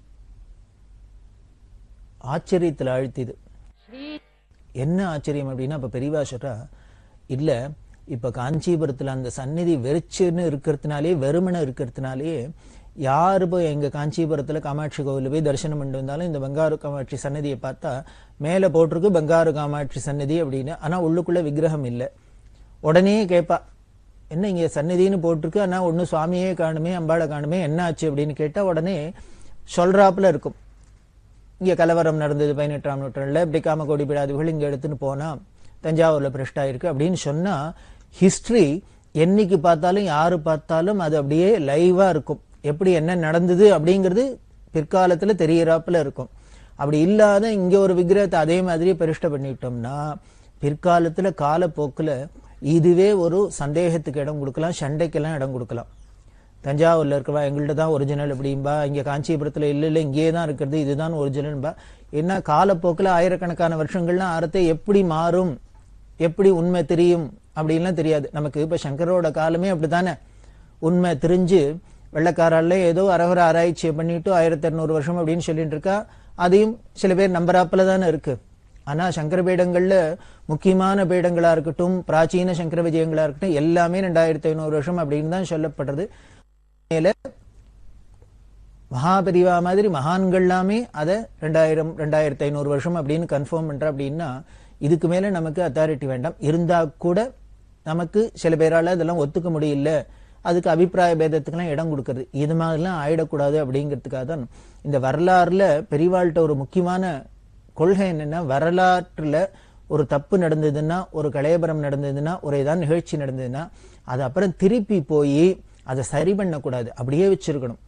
ஆச்சரியத்தில் ஆழ்த்திது என்ன ஆச்சரியம் அப்படின்னா இப்ப பெரியவா சொல்றா இல்ல இப்ப காஞ்சிபுரத்துல அந்த சந்நிதி வெறிச்சுன்னு இருக்கிறதுனாலே வெறுமனை இருக்கிறதுனாலே யாரு போய் எங்க காஞ்சிபுரத்துல காமாட்சி கோவில்ல போய் தரிசனம் பண்ணிட்டு வந்தாலும் இந்த பங்காரு காமாட்சி சன்னதியை பார்த்தா மேல போட்டிருக்கு பங்காரு காமாட்சி சன்னதி அப்படின்னு ஆனா உள்ளுக்குள்ள விக்கிரகம் இல்ல உடனே கேட்பா என்ன இங்க சந்நிதின்னு போட்டிருக்கு ஆனா ஒண்ணு சுவாமியே காணுமே அம்பாளை காணுமே என்ன ஆச்சு அப்படின்னு கேட்டா உடனே சொல்றாப்புல இருக்கும் இங்க கலவரம் நடந்தது பதினெட்டாம் நூற்றாண்டுல இப்படி காமகோடி பிடாதிகள் இங்க எடுத்துன்னு போனா தஞ்சாவூர்ல பிரஷ்டா இருக்கு அப்படின்னு சொன்னா ஹிஸ்டரி என்னைக்கு பார்த்தாலும் யாரு பார்த்தாலும் அது அப்படியே லைவா இருக்கும் எப்படி என்ன நடந்தது அப்படிங்கிறது பிற்காலத்துல தெரியறாப்புல இருக்கும் அப்படி இல்லாத இங்க ஒரு விக்கிரகத்தை அதே மாதிரியே பிரஷ்டை பண்ணிட்டோம்னா பிற்காலத்துல காலப்போக்குல இதுவே ஒரு சந்தேகத்துக்கு இடம் கொடுக்கலாம் சண்டைக்கெல்லாம் இடம் கொடுக்கலாம் தஞ்சாவூர்ல இருக்கவா எங்கள்கிட்ட தான் ஒரிஜினல் அப்படிம்பா இங்க காஞ்சிபுரத்துல இல்ல இல்ல இங்கேயே தான் இருக்கிறது இதுதான் ஒரிஜினல்பா என்ன காலப்போக்கில் ஆயிரக்கணக்கான வருஷங்கள்லாம் அறத்தை எப்படி மாறும் எப்படி உண்மை தெரியும் அப்படின்லாம் தெரியாது நமக்கு இப்ப சங்கரோட காலமே அப்படித்தானே உண்மை தெரிஞ்சு வெள்ளக்காரால ஏதோ அரவர ஆராய்ச்சியை பண்ணிட்டு ஆயிரத்தி இருநூறு வருஷம் அப்படின்னு சொல்லிட்டு இருக்கா அதையும் சில பேர் நம்பராப்புல தானே இருக்கு ஆனா சங்கர பீடங்கள்ல முக்கியமான பீடங்களா இருக்கட்டும் பிராச்சீன சங்கர விஜயங்களா இருக்கட்டும் எல்லாமே ரெண்டாயிரத்தி ஐநூறு வருஷம் அப்படின்னு தான் சொல்லப்படுறது மேல மகாபரிவா மாதிரி மகான்கள் எல்லாமே அதை ரெண்டாயிரம் ரெண்டாயிரத்தி ஐநூறு வருஷம் அப்படின்னு கன்ஃபார்ம் பண்ற அப்படின்னா இதுக்கு மேல நமக்கு அத்தாரிட்டி வேண்டாம் இருந்தா கூட நமக்கு சில பேரால இதெல்லாம் ஒத்துக்க முடியல அதுக்கு அபிப்பிராய பேதத்துக்கெல்லாம் இடம் கொடுக்கறது இது மாதிரிலாம் ஆயிடக்கூடாது அப்படிங்கிறதுக்காக தான் இந்த வரலாறுல பெரியவாள்கிட்ட ஒரு முக்கியமான கொள்கை என்னன்னா வரலாற்றுல ஒரு தப்பு நடந்ததுன்னா ஒரு கலையபரம் நடந்ததுன்னா ஒரு ஏதாவது நிகழ்ச்சி நடந்ததுன்னா அது அப்புறம் திருப்பி போய் அதை சரி பண்ணக்கூடாது அப்படியே வச்சிருக்கணும்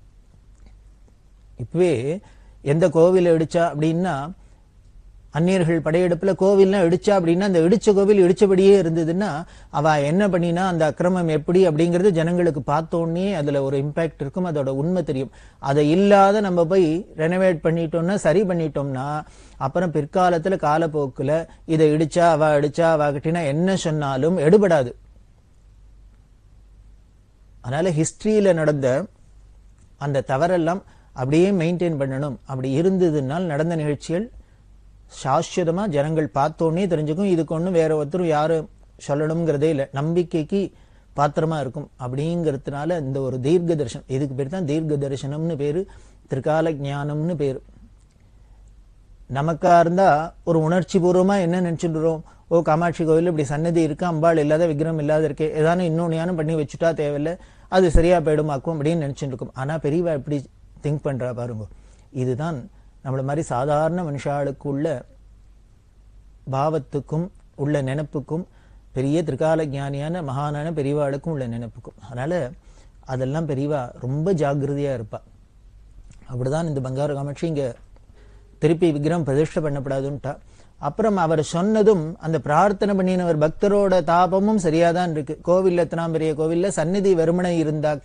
இப்பவே எந்த கோவில் இடிச்சா அப்படின்னா அந்நியர்கள் படையெடுப்புல கோவில்லாம் இடிச்சா அப்படின்னா அந்த இடிச்ச கோவில் இடிச்சபடியே இருந்ததுன்னா அவ என்ன பண்ணினா அந்த அக்கிரமம் எப்படி அப்படிங்கறது ஜனங்களுக்கு பார்த்தோன்னே அதுல ஒரு இம்பாக்ட் இருக்கும் அதோட உண்மை தெரியும் அதை இல்லாத நம்ம போய் ரெனோவேட் பண்ணிட்டோம்னா சரி பண்ணிட்டோம்னா அப்புறம் பிற்காலத்துல காலப்போக்குல இதை இடிச்சா அவ இடிச்சா அவ கட்டினா என்ன சொன்னாலும் எடுபடாது அதனால ஹிஸ்டரியில நடந்த அந்த தவறெல்லாம் அப்படியே மெயின்டைன் பண்ணணும் அப்படி இருந்ததுனால் நடந்த நிகழ்ச்சிகள் சாஸ்வதமா ஜனங்கள் பார்த்தோன்னே தெரிஞ்சுக்கும் இதுக்கு ஒன்றும் வேற ஒருத்தரும் யாரும் சொல்லணுங்கிறதே இல்லை நம்பிக்கைக்கு பாத்திரமா இருக்கும் அப்படிங்கிறதுனால இந்த ஒரு தீர்க்க தரிசனம் இதுக்கு பேர் தான் தீர்க்க தரிசனம்னு பேரு திரிகால ஞானம்னு பேரு நமக்கா இருந்தா ஒரு உணர்ச்சி பூர்வமா என்ன நினைச்சுடுறோம் ஓ காமாட்சி கோவில் இப்படி சன்னதி இருக்கு அம்பாள் இல்லாத விக்கிரம் இல்லாத இருக்கே ஏதானும் இன்னொன்னு ஞானம் பண்ணி வச்சுட்டா தேவையில்லை அது சரியா போயிடுமாக்கும் அப்படின்னு நினைச்சுட்டு இருக்கும் ஆனா பெரியவா எப்படி திங்க் பண்றா பாருங்க இதுதான் நம்மள மாதிரி சாதாரண மனுஷாளுக்கு உள்ள பாவத்துக்கும் உள்ள நினைப்புக்கும் பெரிய திரிகால ஞானியான மகானான பெரியவாளுக்கும் உள்ள நினைப்புக்கும் அதனால அதெல்லாம் பெரியவா ரொம்ப ஜாக்கிரதையா இருப்பா அப்படிதான் இந்த பங்காரு காமாட்சி இங்க திருப்பி விக்கிரம் பிரதிஷ்டை பண்ணப்படாதுன்ட்டா அப்புறம் அவர் சொன்னதும் அந்த பிரார்த்தனை பண்ணினவர் பக்தரோட தாபமும் சரியாதான் இருக்கு கோவில் எத்தனாம் பெரிய கோவில்ல சந்நிதி வெறுமனை இருந்தாக்க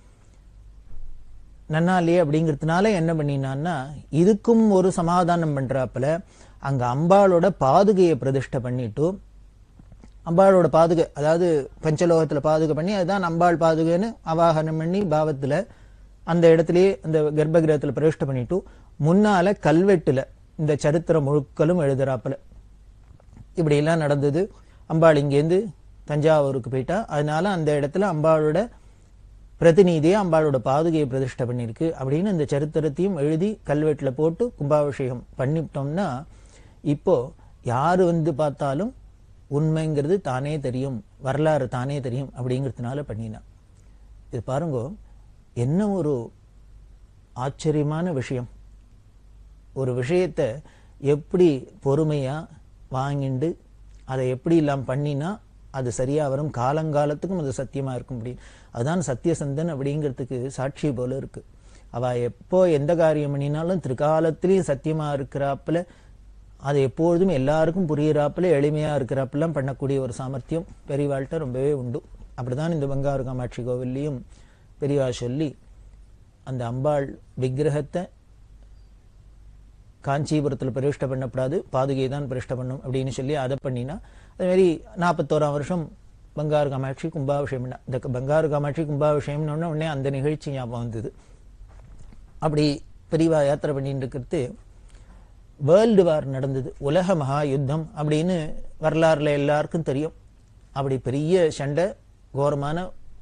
நன்னா இல்லையே அப்படிங்கிறதுனால என்ன பண்ணினான்னா இதுக்கும் ஒரு சமாதானம் பண்றாப்புல அங்க அம்பாளோட பாதுகையை பிரதிஷ்டை பண்ணிட்டு அம்பாளோட பாதுகை அதாவது பஞ்சலோகத்துல பாதுகை பண்ணி அதுதான் அம்பாள் பாதுகைன்னு அவாகனம் பண்ணி பாவத்துல அந்த இடத்துலயே அந்த கர்ப்பகிரகத்துல பிரதிஷ்டை பண்ணிட்டு முன்னால கல்வெட்டுல இந்த சரித்திரம் முழுக்களும் எழுதுறாப்புல இப்படி எல்லாம் நடந்தது அம்பாள் இங்கேருந்து தஞ்சாவூருக்கு போயிட்டா அதனால அந்த இடத்துல அம்பாளோட பிரதிநிதியை அம்பாளோட பாதுகையை பிரதிஷ்டை பண்ணிருக்கு அப்படின்னு இந்த சரித்திரத்தையும் எழுதி கல்வெட்டுல போட்டு கும்பாபிஷேகம் பண்ணிவிட்டோம்னா இப்போ யாரு வந்து பார்த்தாலும் உண்மைங்கிறது தானே தெரியும் வரலாறு தானே தெரியும் அப்படிங்கிறதுனால பண்ணினான் இது பாருங்க என்ன ஒரு ஆச்சரியமான விஷயம் ஒரு விஷயத்தை எப்படி பொறுமையா வாங்கிண்டு அதை எப்படி எல்லாம் பண்ணினா அது சரியா வரும் காலங்காலத்துக்கும் அது சத்தியமா இருக்கும் முடியும் அதுதான் சத்தியசந்தன் அப்படிங்கிறதுக்கு சாட்சி போல இருக்கு அவ எப்போ எந்த காரியம் பண்ணினாலும் திரிகாலத்திலையும் சத்தியமா இருக்கிறாப்புல அது எப்பொழுதும் எல்லாருக்கும் புரியிறாப்புல எளிமையா இருக்கிறாப்புலாம் பண்ணக்கூடிய ஒரு சாமர்த்தியம் பெரியவாள்கிட்ட ரொம்பவே உண்டு அப்படிதான் இந்த பங்காரு காமாட்சி கோவில்லையும் பெரியவா சொல்லி அந்த அம்பாள் விக்கிரகத்தை காஞ்சிபுரத்தில் பிரதிஷ்டை பண்ணக்கூடாது பாதுகை தான் பிரதிஷ்டை பண்ணும் அப்படின்னு சொல்லி அதை பண்ணினா அதே மாதிரி நாற்பத்தோராம் வருஷம் பங்காரு காமாட்சி கும்பாபிஷேகம் பண்ணா. இந்த பங்காரு காமாட்சி கும்பாபிஷேகம்னு உடனே உடனே அந்த நிகழ்ச்சி ஞாபகம் வந்தது அப்படி பெரியவா யாத்திரை பண்ணிட்டு இருக்கிறது வேர்ல்டு வார் நடந்தது உலக மகா யுத்தம் அப்படின்னு வரலாறுல எல்லாருக்கும் தெரியும் அப்படி பெரிய சண்டை கோரமான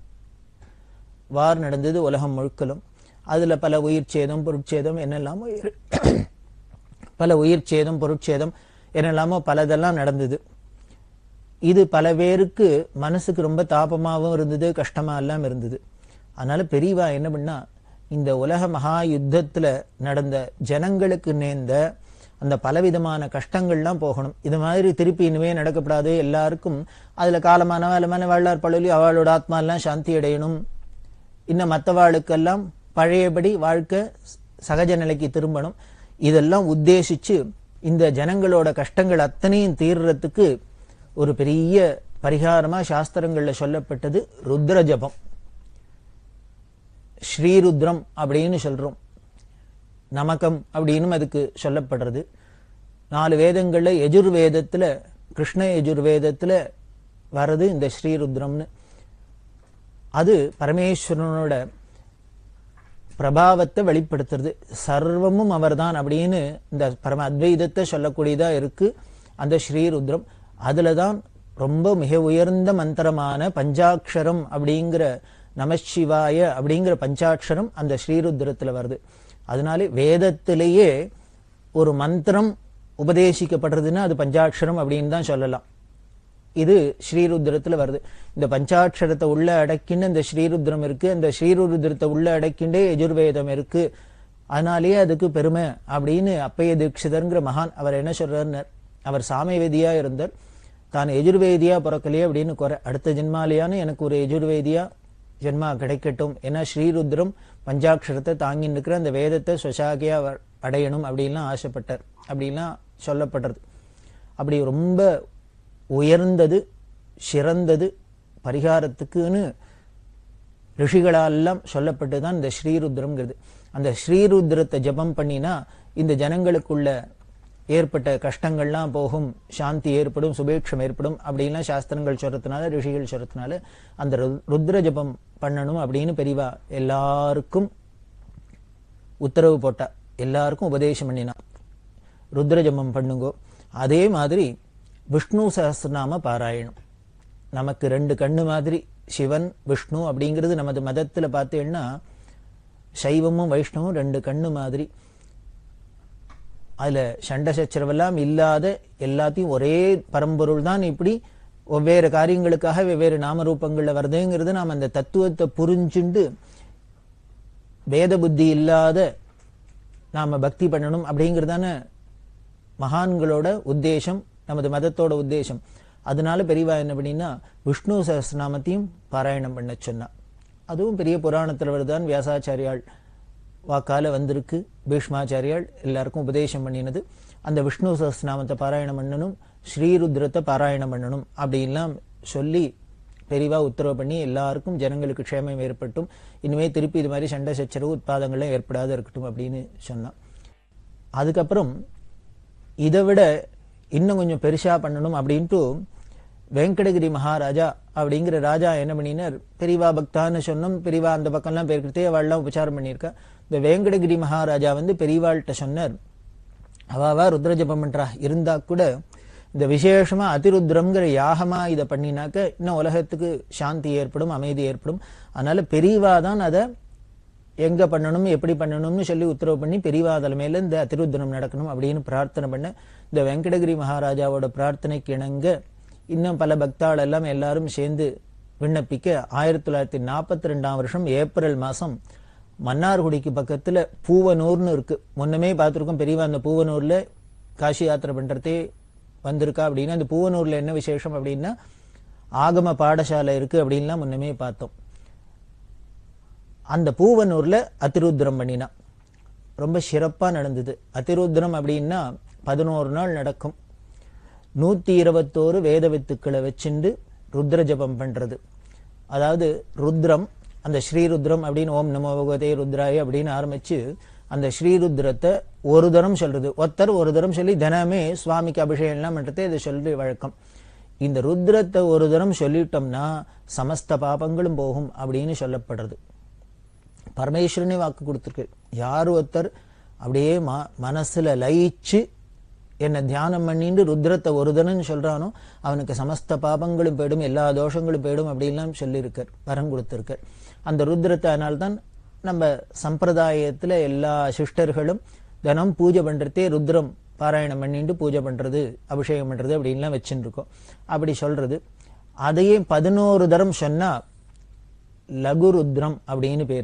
வார் நடந்தது உலகம் முழுக்கலும் அதுல பல உயிர் சேதம் பொருட்சேதம் என்னெல்லாமோ இரு- பல உயிர் சேதம் பொருட்சேதம் என்னெல்லாமோ பலதெல்லாம் நடந்தது இது பல பேருக்கு மனசுக்கு ரொம்ப தாபமாகவும் இருந்தது கஷ்டமா எல்லாம் இருந்தது அதனால பெரியவா என்ன பண்ணா இந்த உலக மகா யுத்தத்துல நடந்த ஜனங்களுக்கு நேர்ந்த அந்த பலவிதமான கஷ்டங்கள்லாம் போகணும் இது மாதிரி திருப்பி இனிமே நடக்கப்படாது எல்லாருக்கும் அதுல காலமான காலமான வாழ்நாள் பழலி அவளோட ஆத்மா எல்லாம் சாந்தி அடையணும் இன்னும் மற்றவாளுக்கெல்லாம் பழையபடி வாழ்க்கை சகஜ நிலைக்கு திரும்பணும் இதெல்லாம் உத்தேசிச்சு இந்த ஜனங்களோட கஷ்டங்கள் அத்தனையும் தீர்றதுக்கு ஒரு பெரிய பரிகாரமா சாஸ்திரங்கள்ல சொல்லப்பட்டது ருத்ர ஜபம் ஸ்ரீருத்ரம் அப்படின்னு சொல்றோம் நமகம் அப்படின்னு அதுக்கு சொல்லப்படுறது நாலு வேதங்கள்ல எஜுர்வேதத்துல கிருஷ்ண எஜுர்வேதத்துல வர்றது இந்த ஸ்ரீருத்ரம்னு அது பரமேஸ்வரனோட பிரபாவத்தை வெளிப்படுத்துறது சர்வமும் அவர்தான் அப்படின்னு இந்த பரம அத்வைதத்தை சொல்லக்கூடியதா இருக்கு அந்த ஸ்ரீருத்ரம் அதுல தான் ரொம்ப மிக உயர்ந்த மந்திரமான பஞ்சாட்சரம் அப்படிங்கிற நமசிவாய அப்படிங்கிற பஞ்சாட்சரம் அந்த ஸ்ரீருத்ரத்துல வருது அதனாலே வேதத்திலேயே ஒரு மந்திரம் உபதேசிக்கப்படுறதுன்னா அது பஞ்சாட்சரம் அப்படின்னு தான் சொல்லலாம் இது ஸ்ரீருத்ரத்துல வருது இந்த பஞ்சாட்சரத்தை உள்ள அடக்கின்னு இந்த ஸ்ரீருத்ரம் இருக்கு அந்த ஸ்ரீருத்ரத்தை உள்ள அடக்கிண்டே யஜுர்வேதம் இருக்கு அதனாலேயே அதுக்கு பெருமை அப்படின்னு அப்பைய தீட்சிதர்ங்கிற மகான் அவர் என்ன சொல்றாருன்னார் அவர் சாமவேதியா இருந்தார் தான் எஜுர்வேதியா பிறக்கலையே அப்படின்னு குறை அடுத்த ஜென்மாலியான்னு எனக்கு ஒரு எஜுர்வேதியா ஜென்மா கிடைக்கட்டும் ஏன்னா ஸ்ரீருத்ரம் பஞ்சாட்சரத்தை தாங்கி நிற்கிற அந்த வேதத்தை சொசாகியா அடையணும் அப்படின்லாம் ஆசைப்பட்டார் அப்படின்லாம் சொல்லப்படுறது அப்படி ரொம்ப உயர்ந்தது சிறந்தது பரிகாரத்துக்குன்னு ரிஷிகளாலெல்லாம் சொல்லப்பட்டுதான் இந்த ஸ்ரீருத்ரம்ங்கிறது அந்த ஸ்ரீருத்ரத்தை ஜபம் பண்ணினா இந்த ஜனங்களுக்குள்ள ஏற்பட்ட கஷ்டங்கள்லாம் போகும் சாந்தி ஏற்படும் சுபேட்சம் ஏற்படும் அப்படின்லாம் சாஸ்திரங்கள் சொல்றதுனால ரிஷிகள் சொல்றதுனால அந்த ரு- ருத்ர ஜபம் பண்ணணும் அப்படின்னு பெரியவா எல்லாருக்கும் உத்தரவு போட்டா எல்லாருக்கும் உபதேசம் பண்ணினா ருத்ர ஜபம் பண்ணுங்கோ அதே மாதிரி விஷ்ணு சஹஸ்ரநாம பாராயணம் நமக்கு ரெண்டு கண்ணு மாதிரி சிவன் விஷ்ணு அப்படிங்கிறது நமது மதத்துல பார்த்தீங்கன்னா சைவமும் வைஷ்ணவும் ரெண்டு கண்ணு மாதிரி அதுல சண்டை சச்சரவெல்லாம் இல்லாத எல்லாத்தையும் ஒரே பரம்பொருள் தான் இப்படி வெவ்வேறு காரியங்களுக்காக வெவ்வேறு நாமரூபங்கள்ல வருதுங்கிறது நாம் அந்த தத்துவத்தை புரிஞ்சுண்டு வேத புத்தி இல்லாத நாம பக்தி பண்ணணும் அப்படிங்கிறதான மகான்களோட உத்தேசம் நமது மதத்தோட உத்தேசம் அதனால பெரியவா என்ன பண்ணினா விஷ்ணு சஹஸ்ரநாமத்தையும் பாராயணம் பண்ண சொன்னா அதுவும் பெரிய புராணத்துல வருதான் வியாசாச்சாரியால் வாக்கால வந்திருக்கு பீஷ்மாச்சாரியால் எல்லாருக்கும் உபதேசம் பண்ணினது அந்த விஷ்ணு சஹஸ்ரநாமத்தை பாராயணம் பண்ணணும் ஸ்ரீருத்ரத்தை பாராயணம் பண்ணணும் அப்படின்லாம் சொல்லி பெரிவா உத்தரவு பண்ணி எல்லாருக்கும் ஜனங்களுக்கு க்ஷேமம் ஏற்பட்டும் இனிமே திருப்பி இது மாதிரி சண்டை சச்சரவு உட்பாதங்கள்லாம் ஏற்படாத இருக்கட்டும் அப்படின்னு சொன்னான் அதுக்கப்புறம் இதை விட இன்னும் கொஞ்சம் பெருசா பண்ணணும் அப்படின்ட்டு வெங்கடகிரி மகாராஜா அப்படிங்கிற ராஜா என்ன பண்ணினார் பெரியவா பக்தான்னு சொன்னோம் பெரியவா அந்த பக்கம்லாம் போயிருக்கிறதே அவள்லாம் உபச்சாரம் பண்ணியிருக்கா இந்த வேங்கடகிரி மகாராஜா வந்து பெரியவாள்கிட்ட சொன்னார் அவாவா ருத்ர ஜபம் பண்றா இருந்தா கூட இந்த விசேஷமா அதிருத்ரம்ங்கிற யாகமா இதை பண்ணினாக்க இன்னும் உலகத்துக்கு சாந்தி ஏற்படும் அமைதி ஏற்படும் அதனால பெரியவா தான் அதை எங்க பண்ணணும் எப்படி பண்ணணும்னு சொல்லி உத்தரவு பண்ணி பெரியவா தலைமையில இந்த அதிருத்ரம் நடக்கணும் அப்படின்னு பிரார்த்தனை பண்ண இந்த வெங்கடகிரி மகாராஜாவோட பிரார்த்தனைக்கு இணங்க இன்னும் பல பக்தாள் எல்லாம் எல்லாரும் சேர்ந்து விண்ணப்பிக்க ஆயிரத்தி தொள்ளாயிரத்தி நாற்பத்தி ரெண்டாம் வருஷம் ஏப்ரல் மாசம் மன்னார்குடிக்கு பக்கத்துல பூவனூர்னு இருக்கு முன்னமே பார்த்திருக்கோம் பெரியவா அந்த பூவனூர்ல காசி யாத்திரை பண்றதே வந்திருக்கா அப்படின்னா அந்த பூவனூர்ல என்ன விசேஷம் அப்படின்னா ஆகம பாடசாலை இருக்கு அப்படின்லாம் முன்னமே பார்த்தோம் அந்த பூவனூர்ல அதிருத்ரம் பண்ணினா ரொம்ப சிறப்பா நடந்தது அதிருத்ரம் அப்படின்னா பதினோரு நாள் நடக்கும் நூத்தி இருபத்தோரு வேத வித்துக்களை வச்சுண்டு ருத்ர ஜபம் பண்றது அதாவது ருத்ரம் அந்த ஸ்ரீருத்ரம் அப்படின்னு ஓம் நமோ பகவதே ருத்ராய அப்படின்னு ஆரம்பிச்சு அந்த ஸ்ரீருத்ரத்தை ஒரு தரம் சொல்றது ஒருத்தர் ஒரு தரம் சொல்லி தினமே சுவாமிக்கு அபிஷேகம் எல்லாம் பண்றதே இது சொல்லி வழக்கம் இந்த ருத்ரத்தை ஒரு தரம் சொல்லிட்டோம்னா சமஸ்த பாபங்களும் போகும் அப்படின்னு சொல்லப்படுறது பரமேஸ்வரனே வாக்கு கொடுத்துருக்கு யார் ஒருத்தர் அப்படியே ம மனசுல லயிச்சு என்ன தியானம் பண்ணிட்டு ருத்ரத்தை ஒரு தடன்னு சொல்றானோ அவனுக்கு சமஸ்த பாபங்களும் போயிடும் எல்லா தோஷங்களும் போயிடும் அப்படின்லாம் சொல்லியிருக்கார் வரம் கொடுத்திருக்கார் அந்த ருத்ரத்தை அதனால்தான் நம்ம சம்பிரதாயத்துல எல்லா சிஸ்டர்களும் தினம் பூஜை பண்றதே ருத்ரம் பாராயணம் பண்ணிட்டு பூஜை பண்றது அபிஷேகம் பண்றது அப்படின்லாம் வச்சுட்டு இருக்கோம் அப்படி சொல்றது அதையே பதினோரு தரம் சொன்னா லகு ருத்ரம் அப்படின்னு பேரு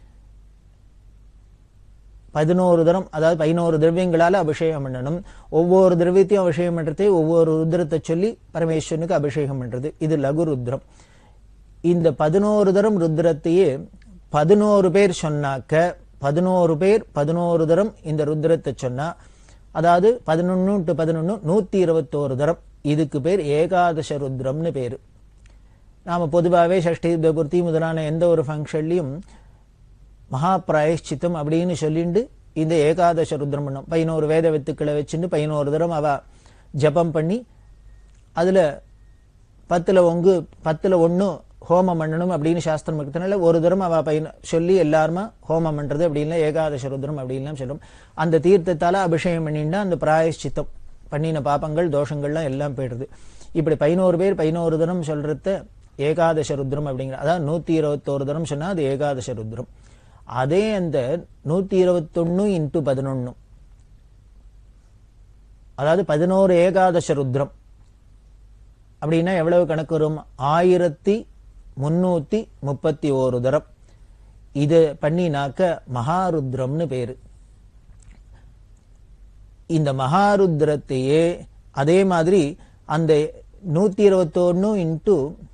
பதினோரு தரம் அதாவது பதினோரு திரவியங்களால அபிஷேகம் பண்ணணும் ஒவ்வொரு திரவியத்தையும் அபிஷேகம் பண்றதே ஒவ்வொரு ருத்ரத்தை சொல்லி பரமேஸ்வரனுக்கு அபிஷேகம் பண்றது இது லகு ருத்ரம் இந்த பதினோரு தரம் ருத்ரத்தையே பதினோரு பேர் சொன்னாக்க பதினோரு பேர் பதினோரு தரம் இந்த ருத்ரத்தை சொன்னா அதாவது பதினொன்னு டு பதினொன்னு நூத்தி இருபத்தோரு தரம் இதுக்கு பேர் ஏகாதச ருத்ரம்னு பேரு நாம பொதுவாகவே சஷ்டி பூர்த்தி முதலான எந்த ஒரு ஃபங்க்ஷன்லையும் மகா பிராயஷ்சித்தம் அப்படின்னு சொல்லிண்டு இந்த ஏகாதச ருத்ரம் பண்ணும் பதினோரு வேத வித்துக்களை வச்சுட்டு பதினோரு தரம் அவ ஜபம் பண்ணி அதுல பத்துல ஒங்கு பத்துல ஒண்ணு ஹோமம் பண்ணணும் அப்படின்னு சாஸ்திரம் இருக்கிறதுனால ஒரு தரம் அவ பையன் சொல்லி எல்லாருமா ஹோமம் பண்றது அப்படின்னா ஏகாதச ருத்ரம் அப்படின்லாம் சொல்லும் அந்த தீர்த்தத்தால அபிஷேகம் பண்ணிண்டா அந்த பிராயஷ்சித்தம் பண்ணின பாப்பங்கள் தோஷங்கள்லாம் எல்லாம் போயிடுது இப்படி பதினோரு பேர் பதினோரு தரம் சொல்றத ஏகாதச ருத்ரம் அப்படிங்கிற அதாவது நூத்தி இருபத்தோரு தரம் சொன்னா அது ஏகாதச ருத்ரம் அதே அந்த நூத்தி இருபத்தொன்னு இன்ட்டு பதினொன்னு அதாவது பதினோரு ஏகாதச ருத்ரம் அப்படின்னா எவ்வளவு கணக்கு வரும் ஆயிரத்தி முன்னூத்தி முப்பத்தி ஓரு தரம் இது பண்ணினாக்க மகாருத்ரம்னு பேரு இந்த மகாருத்ரத்தையே அதே மாதிரி அந்த நூத்தி இருபத்தொன்னு இன்ட்டு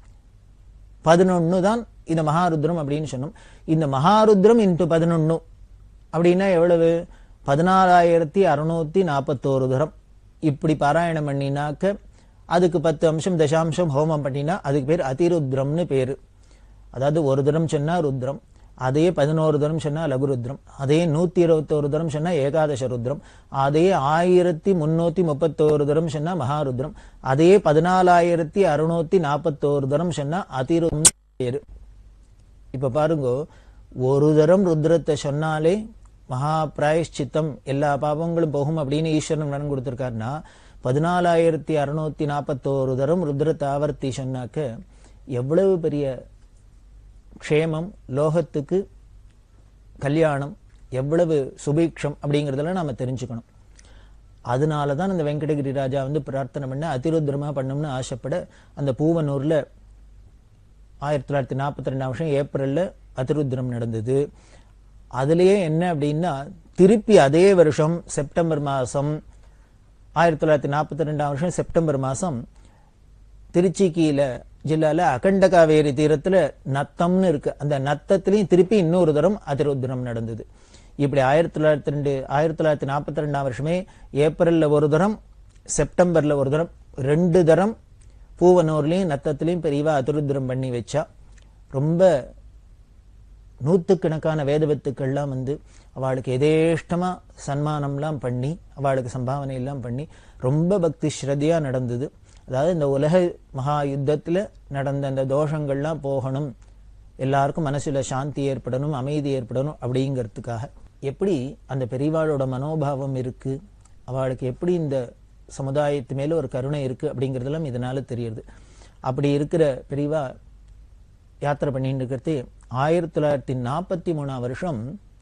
பதினொன்னு தான் இந்த மகாருத்ரம் அப்படின்னு சொன்னோம் இந்த மகாருத்ரம் இன்ட்டு பதினொன்னு அப்படின்னா எவ்வளவு பதினாலாயிரத்தி அறுநூத்தி நாற்பத்தோரு தரம் இப்படி பாராயணம் பண்ணினாக்க அதுக்கு பத்து அம்சம் தசாம்சம் ஹோமம் பண்ணினா அதுக்கு பேர் அதிருத்ரம்னு பேரு அதாவது ஒரு தரம் சொன்னா ருத்ரம் அதே பதினோரு தரம் சொன்னா லகுருத்ரம் அதே நூத்தி இருபத்தோரு தரம் சொன்னா ஏகாதச ருத்ரம் அதே ஆயிரத்தி முன்னூத்தி முப்பத்தோரு தரம் சொன்னா மகாருத்ரம் அதே பதினாலாயிரத்தி அறுநூத்தி நாற்பத்தோரு தரம் சொன்னா அதிருத்ரம் பேரு இப்ப பாருங்க ஒரு தரம் ருத்ரத்தை சொன்னாலே மகா பிராயஷ்சித்தம் எல்லா பாவங்களும் போகும் அப்படின்னு ஈஸ்வரன் வரம் கொடுத்திருக்காருன்னா பதினாலாயிரத்தி அறுநூத்தி நாற்பத்தோரு தரம் ருத்ரத்தை ஆவர்த்தி சொன்னாக்க எவ்வளவு பெரிய க்ஷேமம் லோகத்துக்கு கல்யாணம் எவ்வளவு சுபீக்ஷம் அப்படிங்கறதெல்லாம் நாம தெரிஞ்சுக்கணும் அதனால தான் அந்த வெங்கடகிரி ராஜா வந்து பிரார்த்தனை பண்ண அதிருத்ரமா பண்ணணும்னு ஆசைப்பட அந்த பூவனூர்ல ஆயிரத்தி தொள்ளாயிரத்தி நாற்பத்தி ரெண்டாம் வருஷம் ஏப்ரல்ல அதிருத்ரம் நடந்தது அதுலயே என்ன அப்படின்னா திருப்பி அதே வருஷம் செப்டம்பர் மாசம் ஆயிரத்தி தொள்ளாயிரத்தி நாற்பத்தி ரெண்டாம் வருஷம் செப்டம்பர் மாசம் திருச்சிக்கியில ஜில்லால அகண்ட காவேரி தீரத்துல நத்தம்னு இருக்கு அந்த நத்தத்திலையும் திருப்பி இன்னொரு தரம் அதிருத்ரம் நடந்தது இப்படி ஆயிரத்தி தொள்ளாயிரத்தி ரெண்டு ஆயிரத்தி தொள்ளாயிரத்தி நாற்பத்தி ரெண்டாம் வருஷமே ஏப்ரல்ல ஒரு தரம் செப்டம்பர்ல ஒரு தரம் ரெண்டு தரம் பூவனூர்லயும் நத்தத்திலையும் பெரியவா அதிருத்ரம் பண்ணி வச்சா ரொம்ப நூத்துக்கணக்கான வேதவத்துக்கள்லாம் வந்து அவளுக்கு எதேஷ்டமா சன்மானம்லாம் பண்ணி அவளுக்கு சம்பாவனை எல்லாம் பண்ணி ரொம்ப பக்தி ஸ்ரத்தையா நடந்தது அதாவது இந்த உலக மகா யுத்தத்துல நடந்த அந்த தோஷங்கள்லாம் போகணும் எல்லாருக்கும் மனசுல சாந்தி ஏற்படணும் அமைதி ஏற்படணும் அப்படிங்கிறதுக்காக எப்படி அந்த பெரியவாளோட மனோபாவம் இருக்கு அவளுக்கு எப்படி இந்த சமுதாயத்து மேல ஒரு கருணை இருக்கு அப்படிங்கறதெல்லாம் இதனால தெரியுது அப்படி இருக்கிற பெரியவா யாத்திரை பண்ணிட்டு இருக்கிறது ஆயிரத்தி தொள்ளாயிரத்தி நாற்பத்தி மூணாம் வருஷம்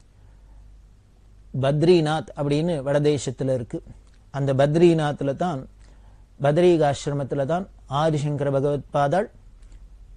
பத்ரிநாத் அப்படின்னு வடதேசத்துல இருக்கு அந்த பத்ரிநாத்ல தான் பத்ரிகாசிரமத்துல தான் ஆதிசங்கர பகவத் பாதாள்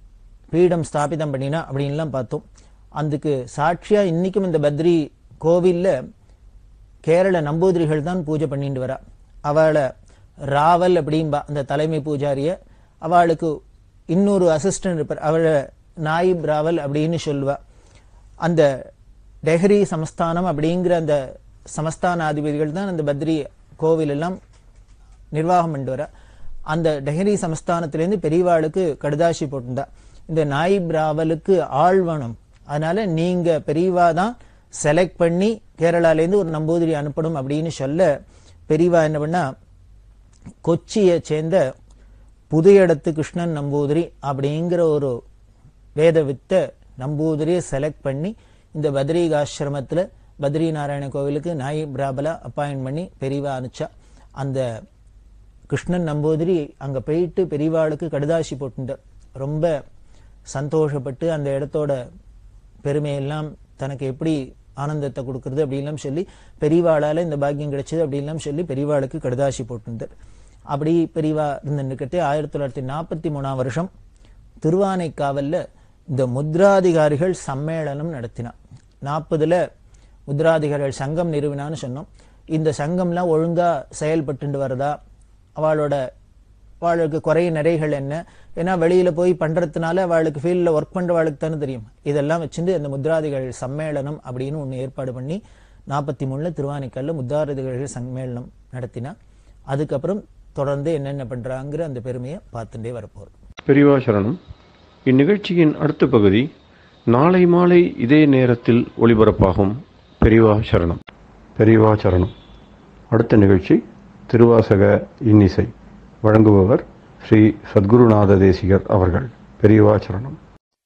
பீடம் ஸ்தாபிதம் பண்ணினா அப்படின்லாம் பார்த்தோம் அதுக்கு சாட்சியா இன்னைக்கும் இந்த பத்ரி கோவில்ல கேரள நம்பூதிரிகள் தான் பூஜை பண்ணிட்டு வரா அவளை ராவல் அப்படின்பா அந்த தலைமை பூஜாரிய அவளுக்கு இன்னொரு அசிஸ்டன்ட் இருப்பார் அவளை நாயிப் ராவல் அப்படின்னு சொல்லுவா அந்த டெஹரி சமஸ்தானம் அப்படிங்கிற அந்த சமஸ்தானாதிபதிகள் தான் அந்த பத்ரி கோவில் எல்லாம் நிர்வாகம் பண்ணிட்டு வர அந்த டெஹரி சமஸ்தானத்திலேருந்து பெரியவாளுக்கு கடுதாசி போட்டிருந்தா இந்த நாயிப் ராவலுக்கு ஆள் வேணும் அதனால நீங்க பெரியவா தான் செலக்ட் பண்ணி கேரளாலேருந்து ஒரு நம்பூதிரி அனுப்பணும் அப்படின்னு சொல்ல பெரியவா என்ன பண்ணா கொச்சியை சேர்ந்த புதையடத்து கிருஷ்ணன் நம்பூதிரி அப்படிங்கிற ஒரு வேத வித்த நம்பூதிரியை செலக்ட் பண்ணி இந்த பத்ரிகாசிரமத்துல பத்ரி நாராயண கோவிலுக்கு நாய் பிராபலா அப்பாயின்ட் பண்ணி பெரியவா அனுப்பிச்சா அந்த கிருஷ்ணன் நம்பூதிரி அங்க போயிட்டு பெரியவாளுக்கு கடுதாசி போட்டுட்டார் ரொம்ப சந்தோஷப்பட்டு அந்த இடத்தோட பெருமையெல்லாம் தனக்கு எப்படி ஆனந்தத்தை கொடுக்கறது அப்படின்லாம் சொல்லி பெரியவாளால இந்த பாக்கியம் கிடைச்சது அப்படின்லாம் சொல்லி பெரியவாளுக்கு கடுதாசி போட்டுட்டார் அப்படி பெரியவா இருந்துட்டு ஆயிரத்தி தொள்ளாயிரத்தி நாற்பத்தி மூணாம் வருஷம் திருவானைக்காவல்ல இந்த முத்ராதிகாரிகள் சம்மேளனம் நடத்தினா நாற்பதுல முத்ராதிகாரிகள் சங்கம் நிறுவினான்னு சொன்னோம் இந்த சங்கம்லாம் ஒழுங்கா செயல்பட்டு வருதா அவளோட அவளுக்கு குறை நிறைகள் என்ன ஏன்னா வெளியில போய் பண்றதுனால அவளுக்கு ஃபீல்ட்ல ஒர்க் பண்றவாளுக்கு தானே தெரியும் இதெல்லாம் வச்சுட்டு அந்த முத்ராதிகள் சம்மேளனம் அப்படின்னு ஒன்று ஏற்பாடு பண்ணி நாற்பத்தி மூணுல திருவானைக்கல்ல முத்ராதிகள் சம்மேளனம் நடத்தினா அதுக்கப்புறம் தொடர்ந்து என்னென்ன பண்றாங்கிற அந்த பெருமையை பார்த்துட்டே வரப்போறோம் பெரியவா சரணம் இந்நிகழ்ச்சியின் அடுத்த பகுதி நாளை மாலை இதே நேரத்தில் ஒளிபரப்பாகும் பெரியவா சரணம் பெரியவா சரணம் அடுத்த நிகழ்ச்சி திருவாசக இன்னிசை வழங்குபவர் ஸ்ரீ சத்குருநாத தேசிகர் அவர்கள் பெரியவா சரணம்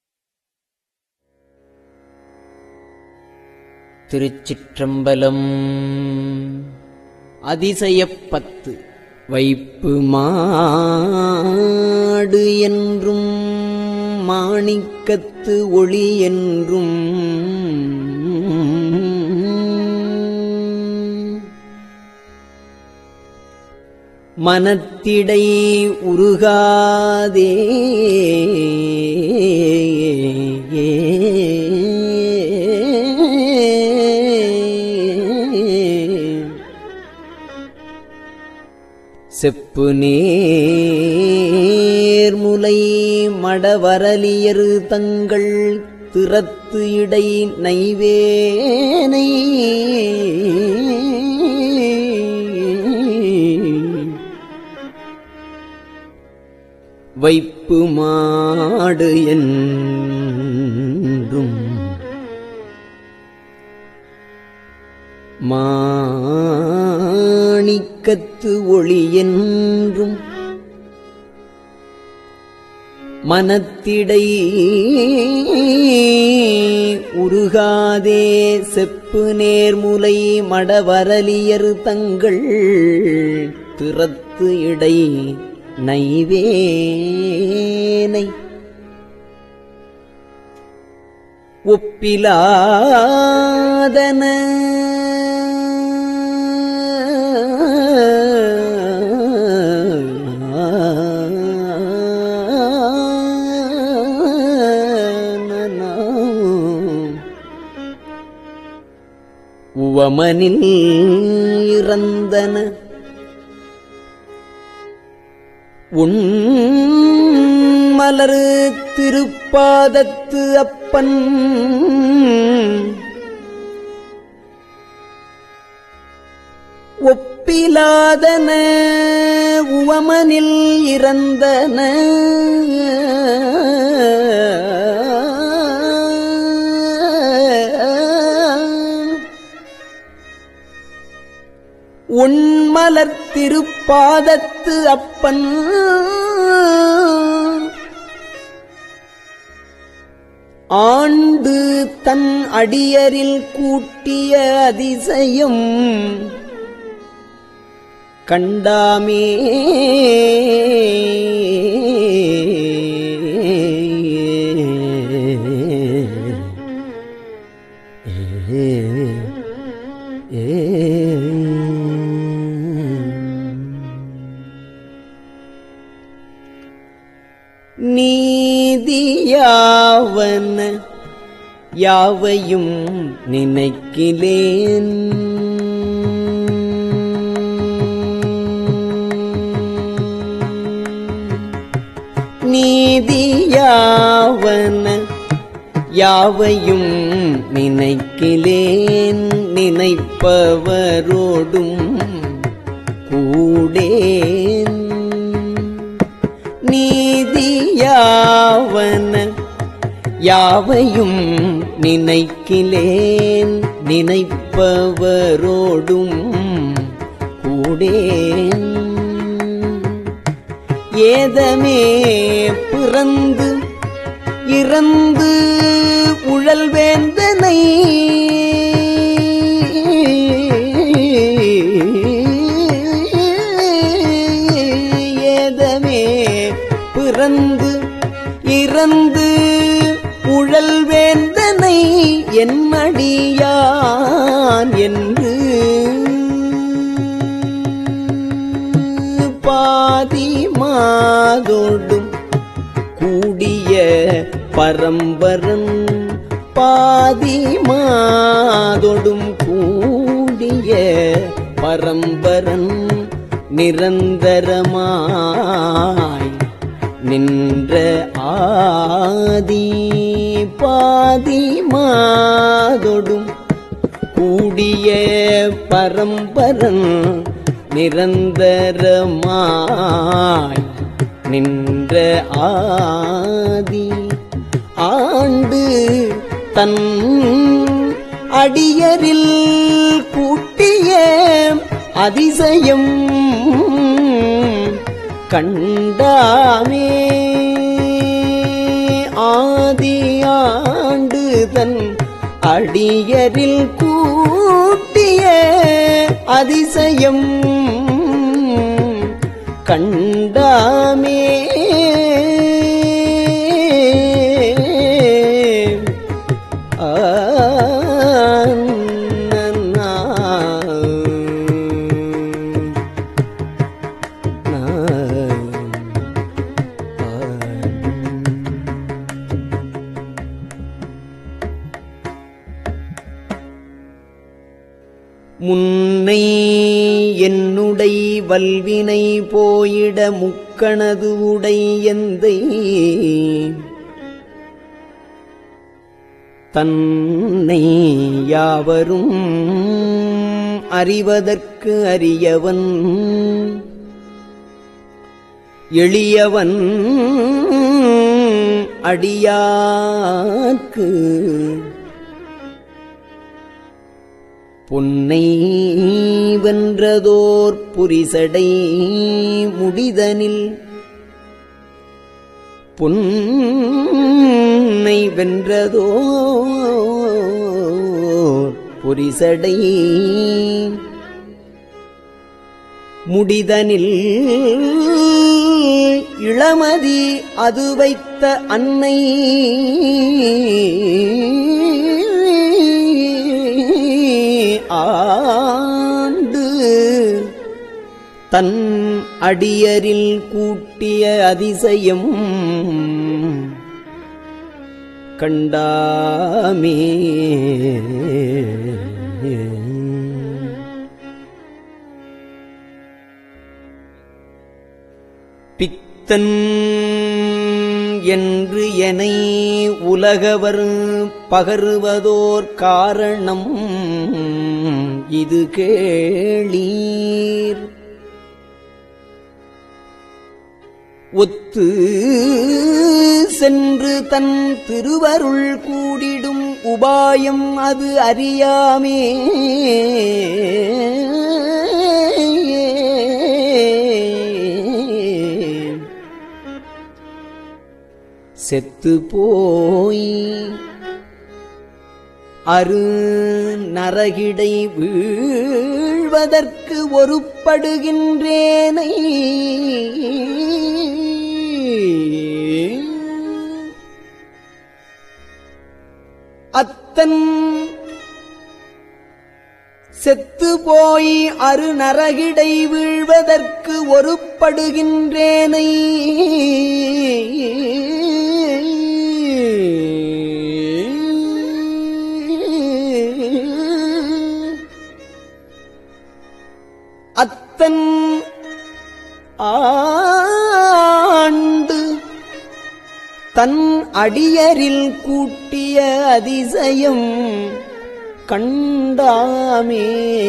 திருச்சிற்றம்பலம் அதிசயப்பத்து வைப்பு மாடு என்றும் மாணிக்கத்து ஒளி என்றும் மனத்திடை உருகாதே செப்பு நேர்முலை மடவரலியரு தங்கள் திறத்து இடை நைவேனை வைப்பு மாடு என்றும் மாணிக்கத்து ஒளி என்றும் மனத்திடை உருகாதே செப்பு நேர்முலை மடவரலியர் தங்கள் திறத்து இடை நைவேனை ஒப்பிலாதன உவமனில் இறந்தன உன் மலரு திருப்பாதத்து அப்பன் ஒப்பிலாதன உவமனில் இறந்தன உன்மலர் திருப்பாதத்து அப்பன் ஆண்டு தன் அடியரில் கூட்டிய அதிசயம் கண்டாமே யாவையும் நினைக்கிலேன் நீதியாவன யாவையும் நினைக்கிலேன் நினைப்பவரோடும் கூடேன் நீதியாவன யாவையும் நினைக்கிலேன் நினைப்பவரோடும் கூடேன் ஏதமே பிறந்து இறந்து உழல் வேந்தனை ஏதமே பிறந்து இறந்து உழல் வேந்தனை என்னடியான் என்று பாதி மாதோடும் கூடிய பரம்பரன் பாதி மாதொடும் கூடிய பரம்பரன் நிரந்தரமாய் நின்ற ஆதி பாதி மாதொடும் கூடிய பரம்பரன் நிரந்தரமாய் நின்ற ஆதி ஆண்டு தன் அடியரில் கூட்டிய அதிசயம் கண்டாமே ஆதி ஆண்டு தன் அடியரில் கூட்டிய அதிசயம் கண்டாமே ஆ, நன்னா. நா. முன்னை என்னுடை வல்வினை போயிட முக்கணது உடை எந்தை தன்னை யாவரும் அறிவதற்கு அறியவன் எளியவன் அடியார்க்கு பொன்னை வென்றதோர் புரிசடை முடிதனில் பொன்னை வென்றதோர் புரிசடை முடிதனில் இளமதி அது வைத்த அன்னை ஆண்டு தன் அடியரில் கூட்டிய அதிசயம் கண்டாமே பித்தன் என்று எனை உலகவர் பகருவதோர் காரணம் இது கேளீர் ஒத்து சென்று தன் திருவருள் கூடிடும் உபாயம் அது அறியாமே செத்து போய் அரு நரகிடை வீழ்வதற்கு ஒருப்படுகின்றேனை அத்தன் செத்து போய் அரு நரகிடை வீழ்வதற்கு ஒருப்படுகின்றேனை அத்தன் ஆண்டு தன் அடியரில் கூட்டிய அதிசயம் கண்டாமே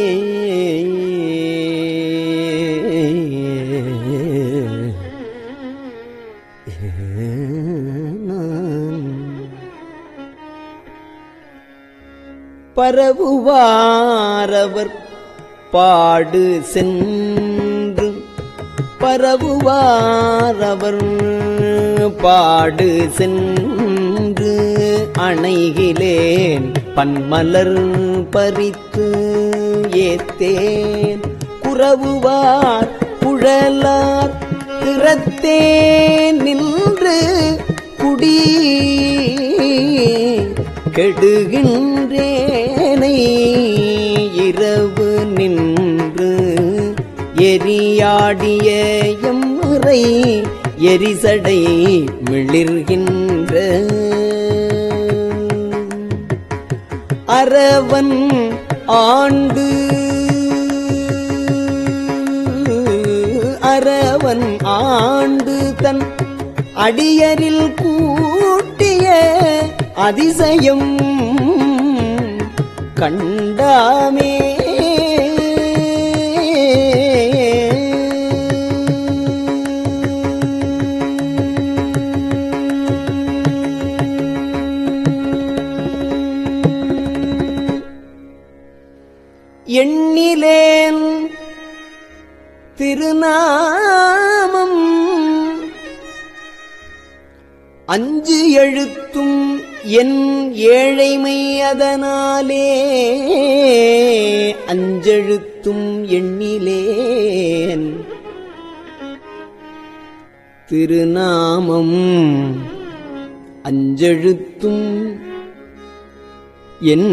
பரவுவாரவர் பாடு சென்று பரவுவாரவர் பாடு சென்று அணைகிலேன் பன்மலர் பறித்து ஏத்தேன் குறவுவார் குழலார் திறத்தே நின்று குடி கெடுகின்றேனை இரவு நின்று எரியாடிய எம்முறை எரிசடை மிளிர்கின்ற அரவன் ஆண்டு அரவன் ஆண்டு தன் அடியரில் கூட்டிய அதிசயம் கண்டாமே எண்ணிலேன் திருநாமம் அஞ்சு எழுத்தும் என் ஏழைமை அதனாலே அஞ்செழுத்தும் எண்ணிலேன் திருநாமம் அஞ்செழுத்தும் என்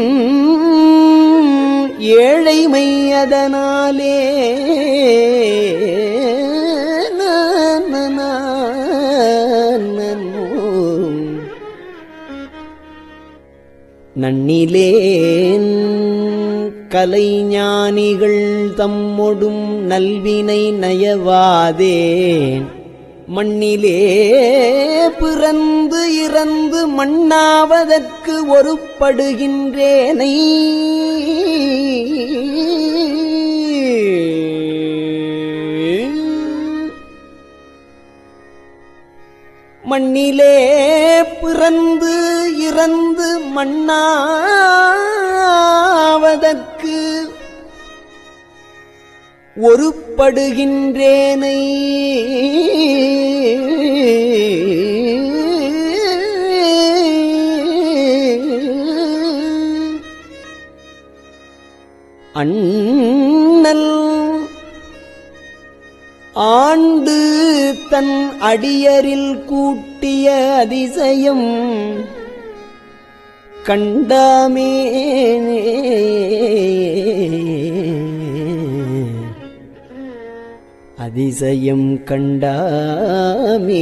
ஏழைமை அதனாலே நன்னிலேன் கலைஞானிகள் தம்மொடும் நல்வினை நயவாதேன் மண்ணிலே பிறந்து இறந்து மண்ணாவதற்கு ஒருப்படுகின்றேனை மண்ணிலே பிறந்து இறந்து மண்ணாவதற்கு ஒருப்படுகின்றேனை அண்ணல் ஆண்டு தன் அடியரில் கூட்டிய அதிசயம் கண்டாமே அதிசயம் கண்டாமே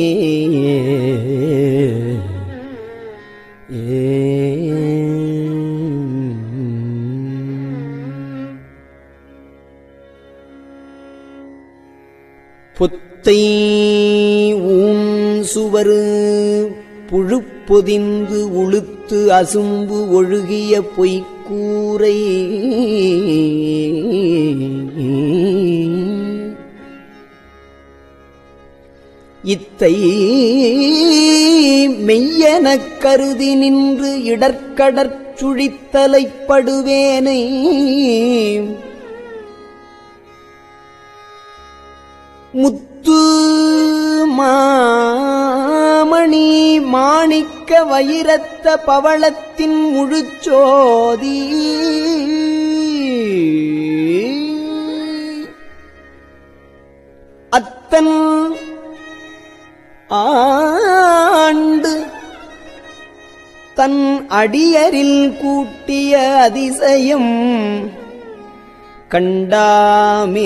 ஏ பொத்தை ஊன் சுவரு புழுப்பொதிந்து உளுத்து அசும்பு ஒழுகிய பொய்க்கூரை இத்தை மெய்யெனக் கருதி நின்று இடர்க்கடற் சுழித்தலைப்படுவேனை முத்து மாமணி மாணிக்க வைரத்த பவளத்தின் முழுச்சோதி அத்தன் ஆண்டு தன் அடியரில் கூட்டிய அதிசயம் கண்டாமே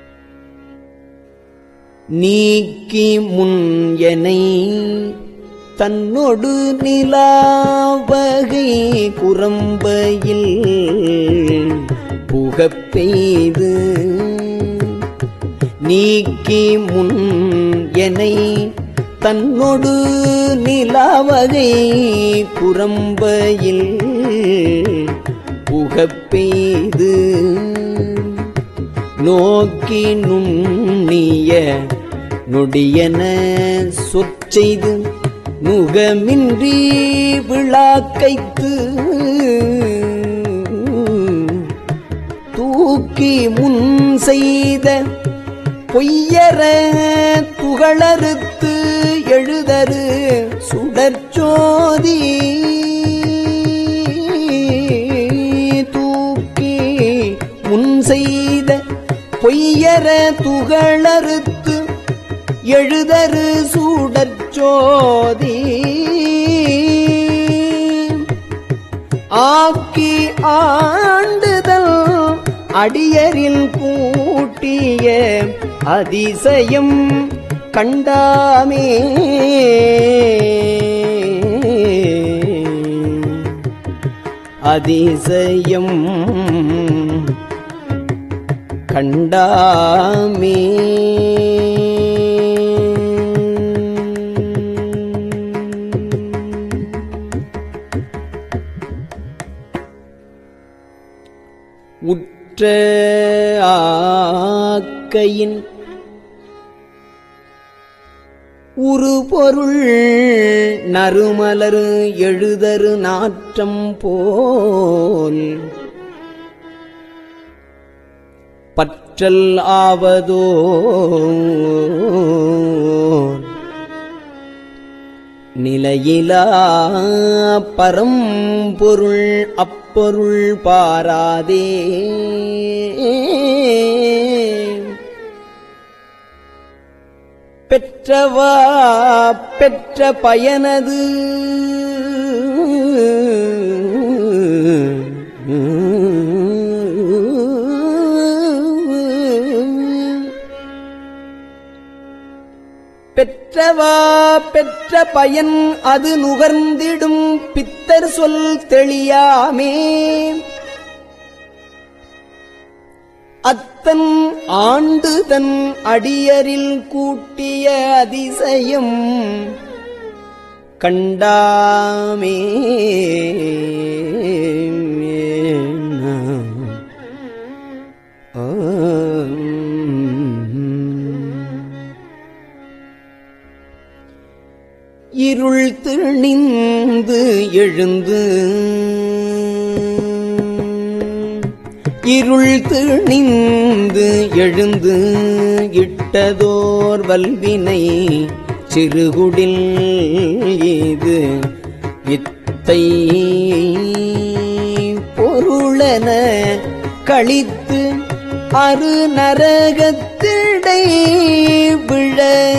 நீக்கி முன் எனை தன்னொடு நிலாவகை குரம்பையில் புகப் பெய்து நீக்கி முன் எனை தன்னொடு நிலாவகை குரம்பையில் புகப் பெய்து நோக்கி நுண்ணிய நொடியன சொற்செய்து நுகமின்றி விழாக்கைத்து தூக்கி முன் செய்த பொய்யர துகளறுத்து எழுதரு சுடற்சோதி தூக்கி முன் செய்த பொய்யர துகளறுத்து எழுதரு சூடற்சோதி ஆக்கி ஆண்டுதல் அடியரில் கூட்டிய அதிசயம் கண்டாமே அதிசயம் கண்டாமே உற்ற ஆக்கையின் உருபொருள் நறுமலரு எழுதரு நாற்றம் போல் பற்றல் ஆவதோ நிலையிலா பரம்பொருள் அப்பொருள் பாராதே பெற்றவா பெற்ற பயனது பெற்றவா பெற்ற பயன் அது நுகர்ந்திடும் பித்தர் சொல் தெளியாமே அத்தன் ஆண்டு தன் அடியரில் கூட்டிய அதிசயம் கண்டாமே இருள் திணிந்து எழுந்து இருள் திணிந்து எழுந்து இட்டதோர் வல்வினை சிறுகுடில் இது இத்தை பொருளன கழித்து அரு நரகத்திடை விழ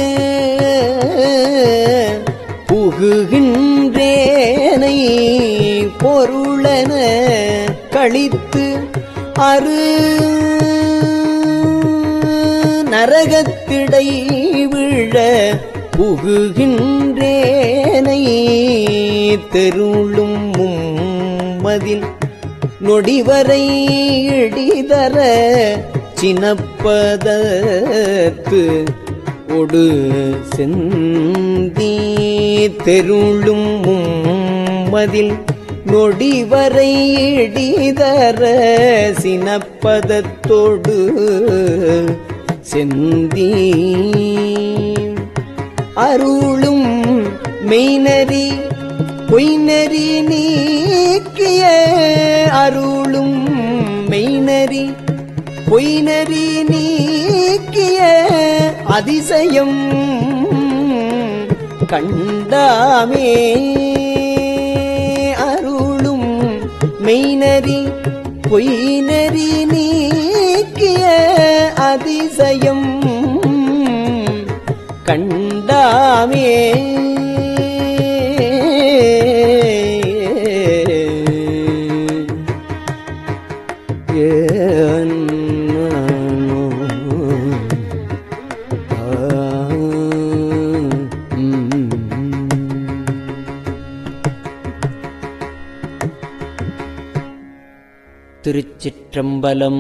புகுகின்றேனை பொருளன கழித்து அரு நரகத்திடை விழ புகுகின்றேனை தெருளும் மும்மதில் நொடிவரை இடிதர சினப்பதத்து ஒடு செந்தி தெருளும் மும்மதில் நொடிவரை இடிதர சினப்பதத்தோடு செந்தி அருளும் மெய்நறி பொய்நறி நீக்கிய அருளும் மெய்நறி பொய்நறி நீக்கிய அதிசயம் கண்டாமே அருளும் மெய்நறி பொய்நறி நீக்கிய அதிசயம் கண்டாமே திருச்சிற்றம்பலம்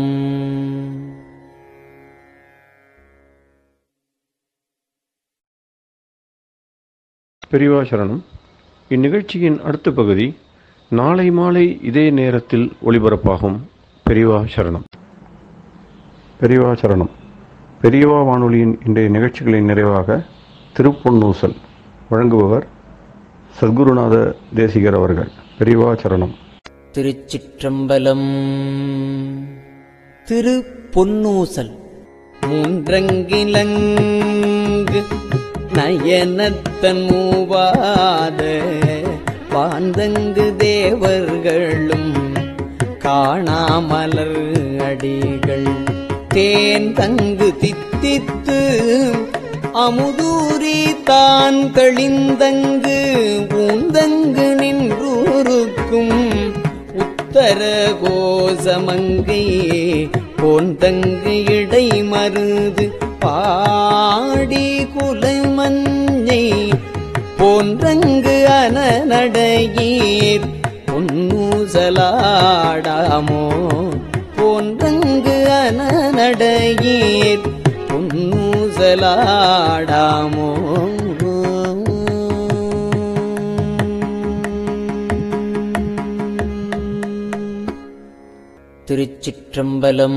பெரியவா சரணம் இந்நிகழ்ச்சியின் அடுத்த பகுதி நாளை மாலை இதே நேரத்தில் ஒளிபரப்பாகும் பெரியவா சரணம் பெரியவா சரணம் பெரியவா வானொலியின் இன்றைய நிகழ்ச்சிகளின் நிறைவாக திருப்பொன்னூசல் வழங்குபவர் சத்குருநாத தேசிகர் அவர்கள் பெரியவா சரணம் திருச்சிற்றம்பலம் திரு பொன்னூசல் மூன்றங்கிலங்கு நயனத்தன் மூவாத பாந்தங்கு தேவர்களும் காணாமலர் அடிகள் தேன் தங்கு தித்தித்து அமுதூரி தான் தெளிந்தங்கு ஊந்தங்கு நின்றூருக்கும் உத்தர கோசமங்கை போந்தங்கு இடை மருது பாடி குலமஞ்சை போன்றங்கு அனநடையீர் பொன்னூசலாடாமோ போன்றங்கு அனநடையீர் பொன்னூசலாடாமோ திருச்சிற்றம்பலம்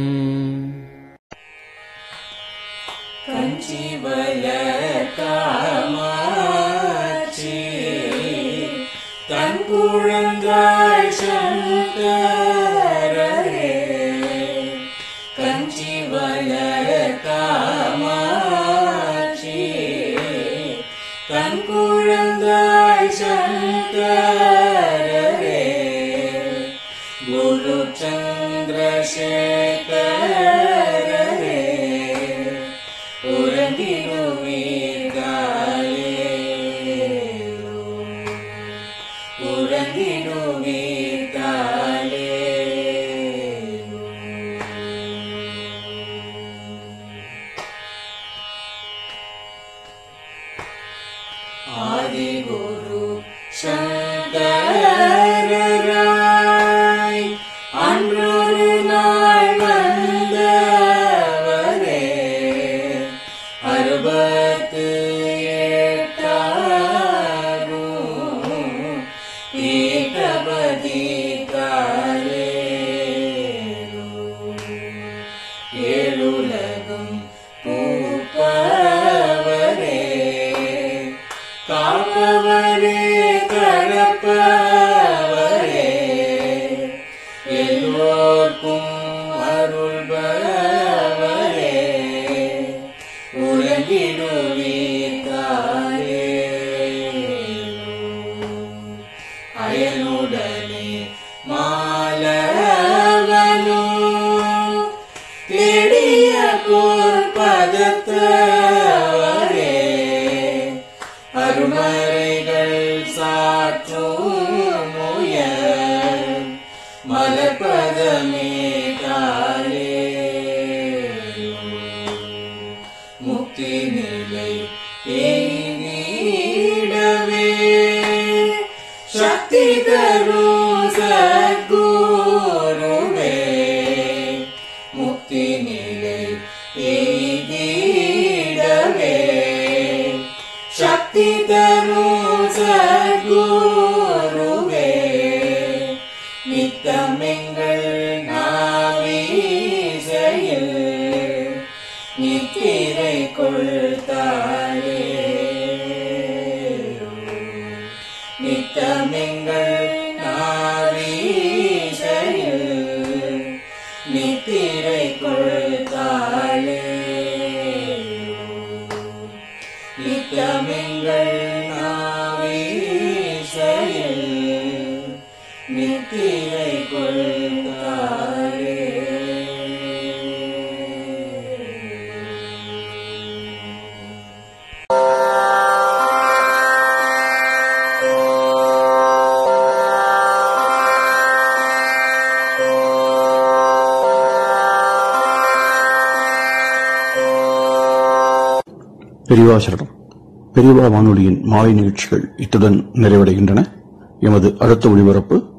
பெரியவா சரணம் பெரியவா வானொலியின் மாலை நிகழ்ச்சிகள் இத்துடன் நிறைவடைகின்றன எமது அடுத்த ஒளிபரப்பு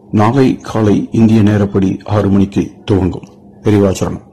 நாளை காலை இந்திய நேரப்படி ஆறு மணிக்கு துவங்கும் பெரிவாச்சரணம்